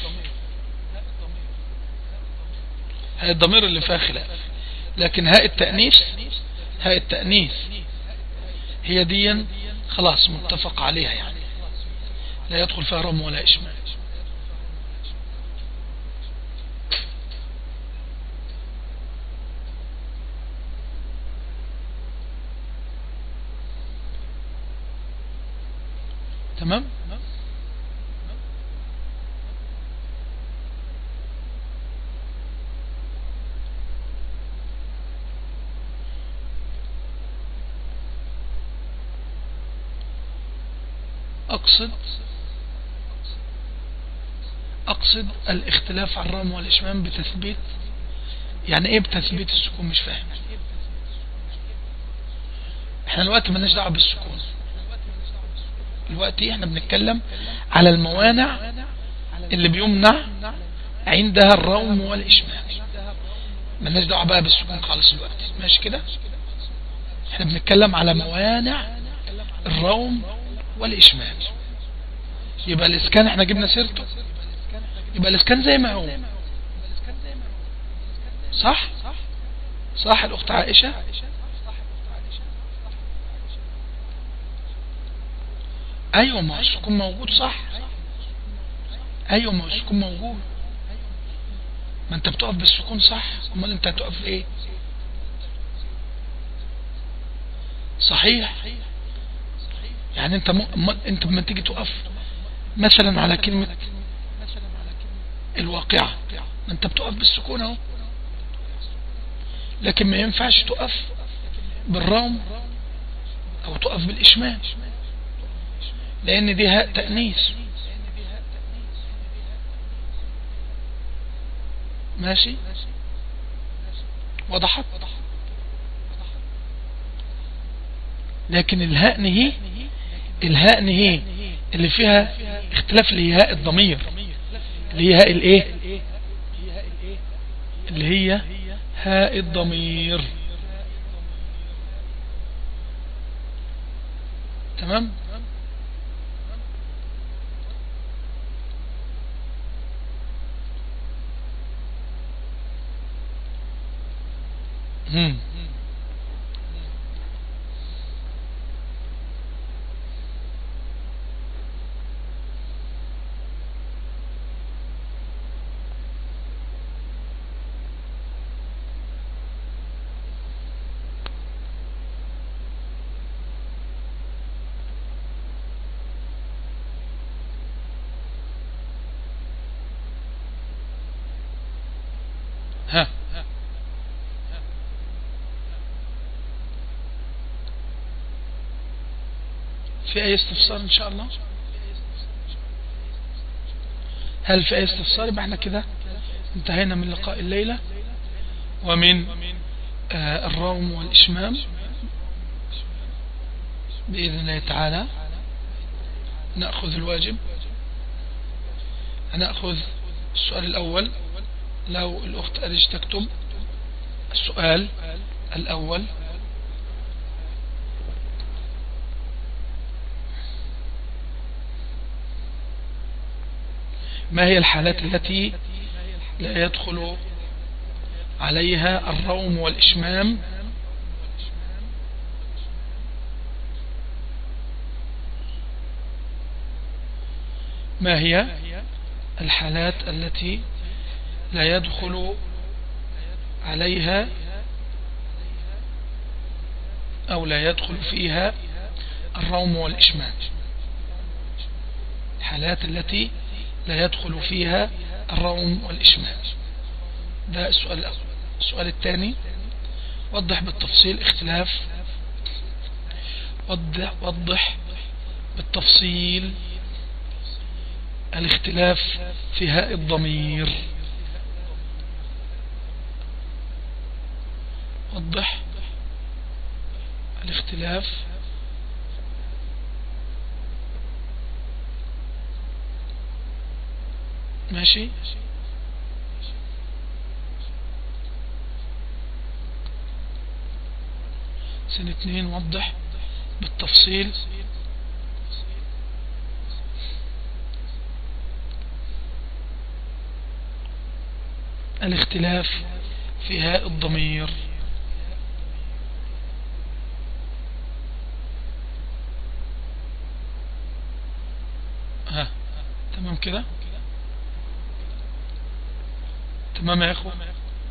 S1: هاء الضمير اللي فيها خلاف لكن هاء التأنيث هاء التأنيث هي دي خلاص متفق عليها يعني لا يدخل فيها رم ولا إشمال تمام أقصد أقصد الاختلاف على الرام والإشمام بتثبيت يعني إيه بتثبيت السكون مش فاهم احنا الوقت مالناش دعوه بالسكون دلوقتي احنا بنتكلم على الموانع اللي بيمنع عندها الروم والإشمام مالناش دعوه بقى بالسكون خالص دلوقتي ماشي كده احنا بنتكلم على موانع الروم والإشمال يبقى الإسكان احنا جبنا سيرته يبقى الإسكان زي ما هو صح صح الأخت عائشة أيوة ما السكون موجود صح أيوة ما السكون موجود ما انت بتقف بالسكون صح امال انت هتقف ايه صحيح يعني انت م... انت لما تيجي تقف مثلا على كلمة الواقعة ما انت بتقف بالسكون اهو لكن ما ينفعش تقف بالروم او تقف بالاشمال لان دي هاء تأنيث ماشي وضحت لكن الهاء نهي الهاء نهي اللي فيها اختلاف اللي هي هاء الضمير اللي هي هاء الايه اللي هي هاء الضمير تمام مم. ها في أي استفسار إن شاء الله هل في أي استفسار يبقى احنا كده انتهينا من لقاء الليلة ومن آه الروم والإشمام بإذن الله تعالى نأخذ الواجب نأخذ السؤال الأول لو الأخت أريج تكتب السؤال الأول ما هي الحالات التي لا يدخل عليها الروم والإشمام ما هي الحالات التي لا يدخل عليها أو لا يدخل فيها الروم والإشمام الحالات التي لا يدخل فيها الروم والإشمال ده السؤال الأول السؤال الثاني وضح بالتفصيل اختلاف وضح, وضح بالتفصيل الاختلاف في هاء الضمير وضح الاختلاف ماشي سنة اتنين وضح بالتفصيل الاختلاف في هاء الضمير تمام كده تمام يا اخوة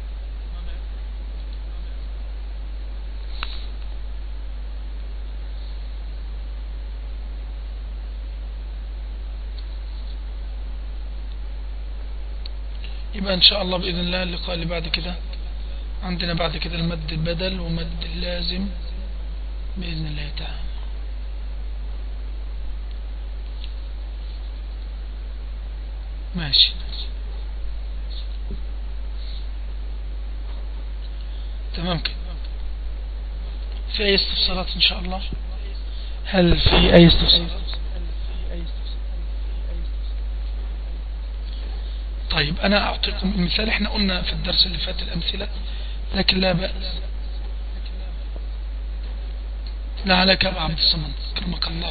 S1: يبقى ان شاء الله بإذن الله اللقاء اللي بعد كده عندنا بعد كده المد البدل ومد اللازم بإذن الله تعالى ماشي تمام كده في أي استفسارات إن شاء الله هل في أي استفسارات طيب أنا أعطيكم المثال إحنا قلنا في الدرس اللي فات الأمثلة لكن لا بأس لا عليك أبا عبد الصمد كرمك الله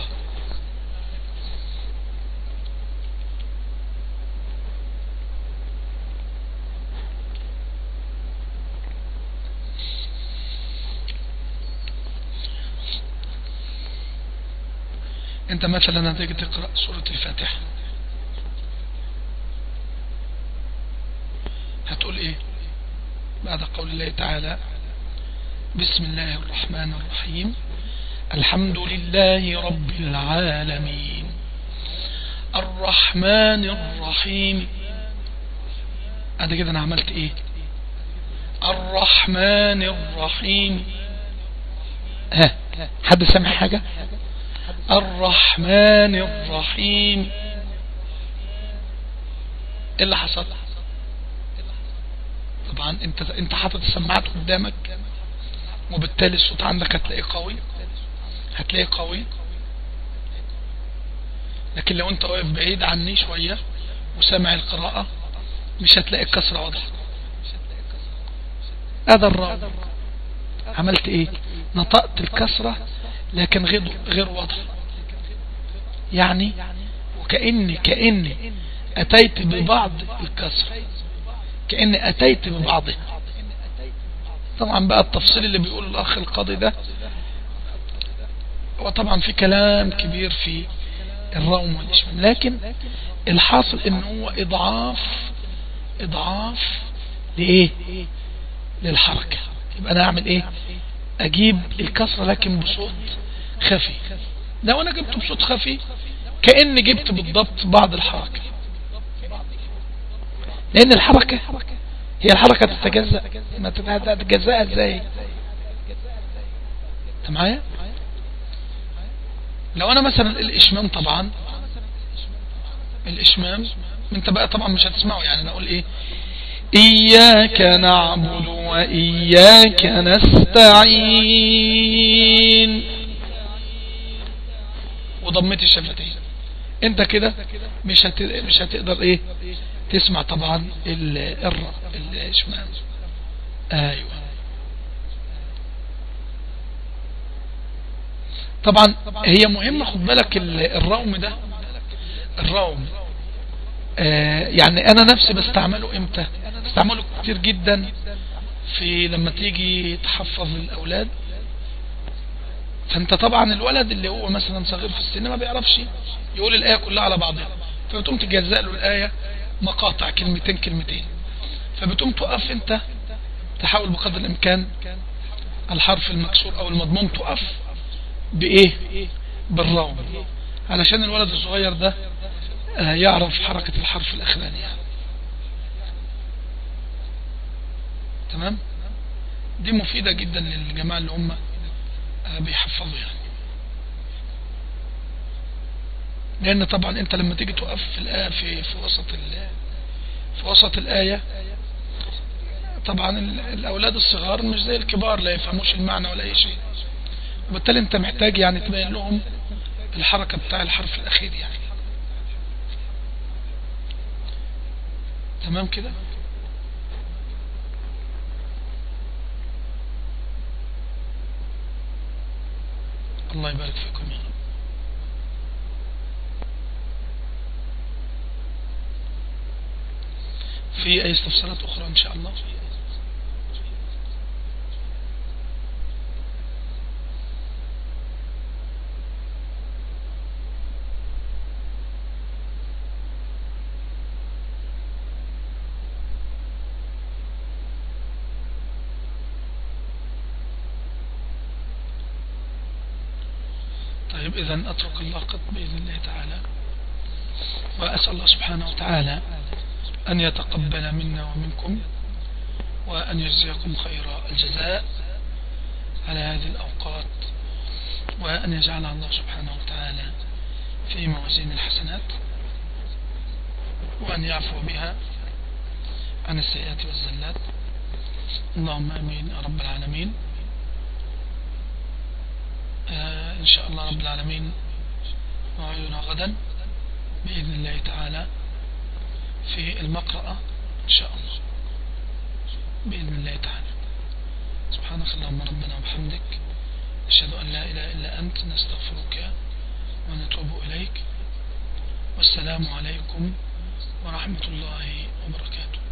S1: انت مثلا هتيجي تقرأ سورة الفاتحة هتقول ايه بعد قول الله تعالى بسم الله الرحمن الرحيم الحمد لله رب العالمين الرحمن الرحيم ادي كده انا عملت ايه الرحمن الرحيم ها حد سمع حاجة الرحمن الرحيم ايه اللي حصل طبعا انت انت حاطط السماعات قدامك وبالتالي الصوت عندك هتلاقيه قوي هتلاقيه قوي لكن لو انت واقف بعيد عني شوية وسامع القراءة مش هتلاقي الكسرة واضحة هذا الرابع عملت ايه نطقت الكسرة لكن غير غير واضحة يعني وكأني كأني أتيت ببعض الكسرة كأني أتيت ببعضها طبعا بقى التفصيل اللي بيقول الأخ القاضي ده هو طبعا في كلام كبير في الروم والإشمام لكن الحاصل ان هو إضعاف إضعاف لإيه للحركة يبقى أنا أعمل إيه أجيب الكسرة لكن بصوت خفي لو أنا جبت بصوت خفي كأني جبت بالضبط بعض الحركة لأن الحركة هي الحركة تتجزأ ما تتجزأها ازاي انت معايا لو انا مثلا الاشمام طبعا الاشمام انت بقى طبعا مش هتسمعه يعني انا اقول ايه إياك نعبد وإياك نستعين وضمت الشفتين انت كده مش هت... مش هتقدر ايه تسمع طبعا ال... الر الاشمام ايوه طبعا هي مهمة خد بالك الروم ده الروم آه يعني انا نفسي بستعمله امتى بستعمله كتير جدا في لما تيجي تحفظ الاولاد فانت طبعا الولد اللي هو مثلا صغير في السن ما بيعرفش يقول الايه كلها على بعضها فبتقوم تجزأ له الايه مقاطع كلمتين كلمتين فبتقوم تقف انت تحاول بقدر الامكان الحرف المكسور او المضموم تقف بايه بالروم علشان الولد الصغير ده يعرف حركة الحرف الاخراني يعني. تمام دي مفيدة جدا للجماعة اللي هم بيحفظوا يعني لان طبعا انت لما تيجي تقف في الآية في, في وسط في وسط الآية طبعا الاولاد الصغار مش زي الكبار لا يفهموش المعنى ولا اي شيء وبالتالي انت محتاج يعني تبين لهم الحركة بتاع الحرف الاخير يعني تمام كده الله يبارك فيكم يا رب في اي استفسارات اخرى ان شاء الله طيب إذا أترك اللاقط بإذن الله تعالى وأسأل الله سبحانه وتعالى أن يتقبل منا ومنكم وأن يجزيكم خير الجزاء على هذه الأوقات وأن يجعلها الله سبحانه وتعالى في موازين الحسنات وأن يعفو بها عن السيئات والزلات اللهم أمين يا رب العالمين آه إن شاء الله رب العالمين موعدنا غدا بإذن الله تعالى في المقرأة إن شاء الله بإذن الله تعالى سبحانك اللهم ربنا وبحمدك أشهد أن لا إله إلا أنت نستغفرك ونتوب إليك والسلام عليكم ورحمة الله وبركاته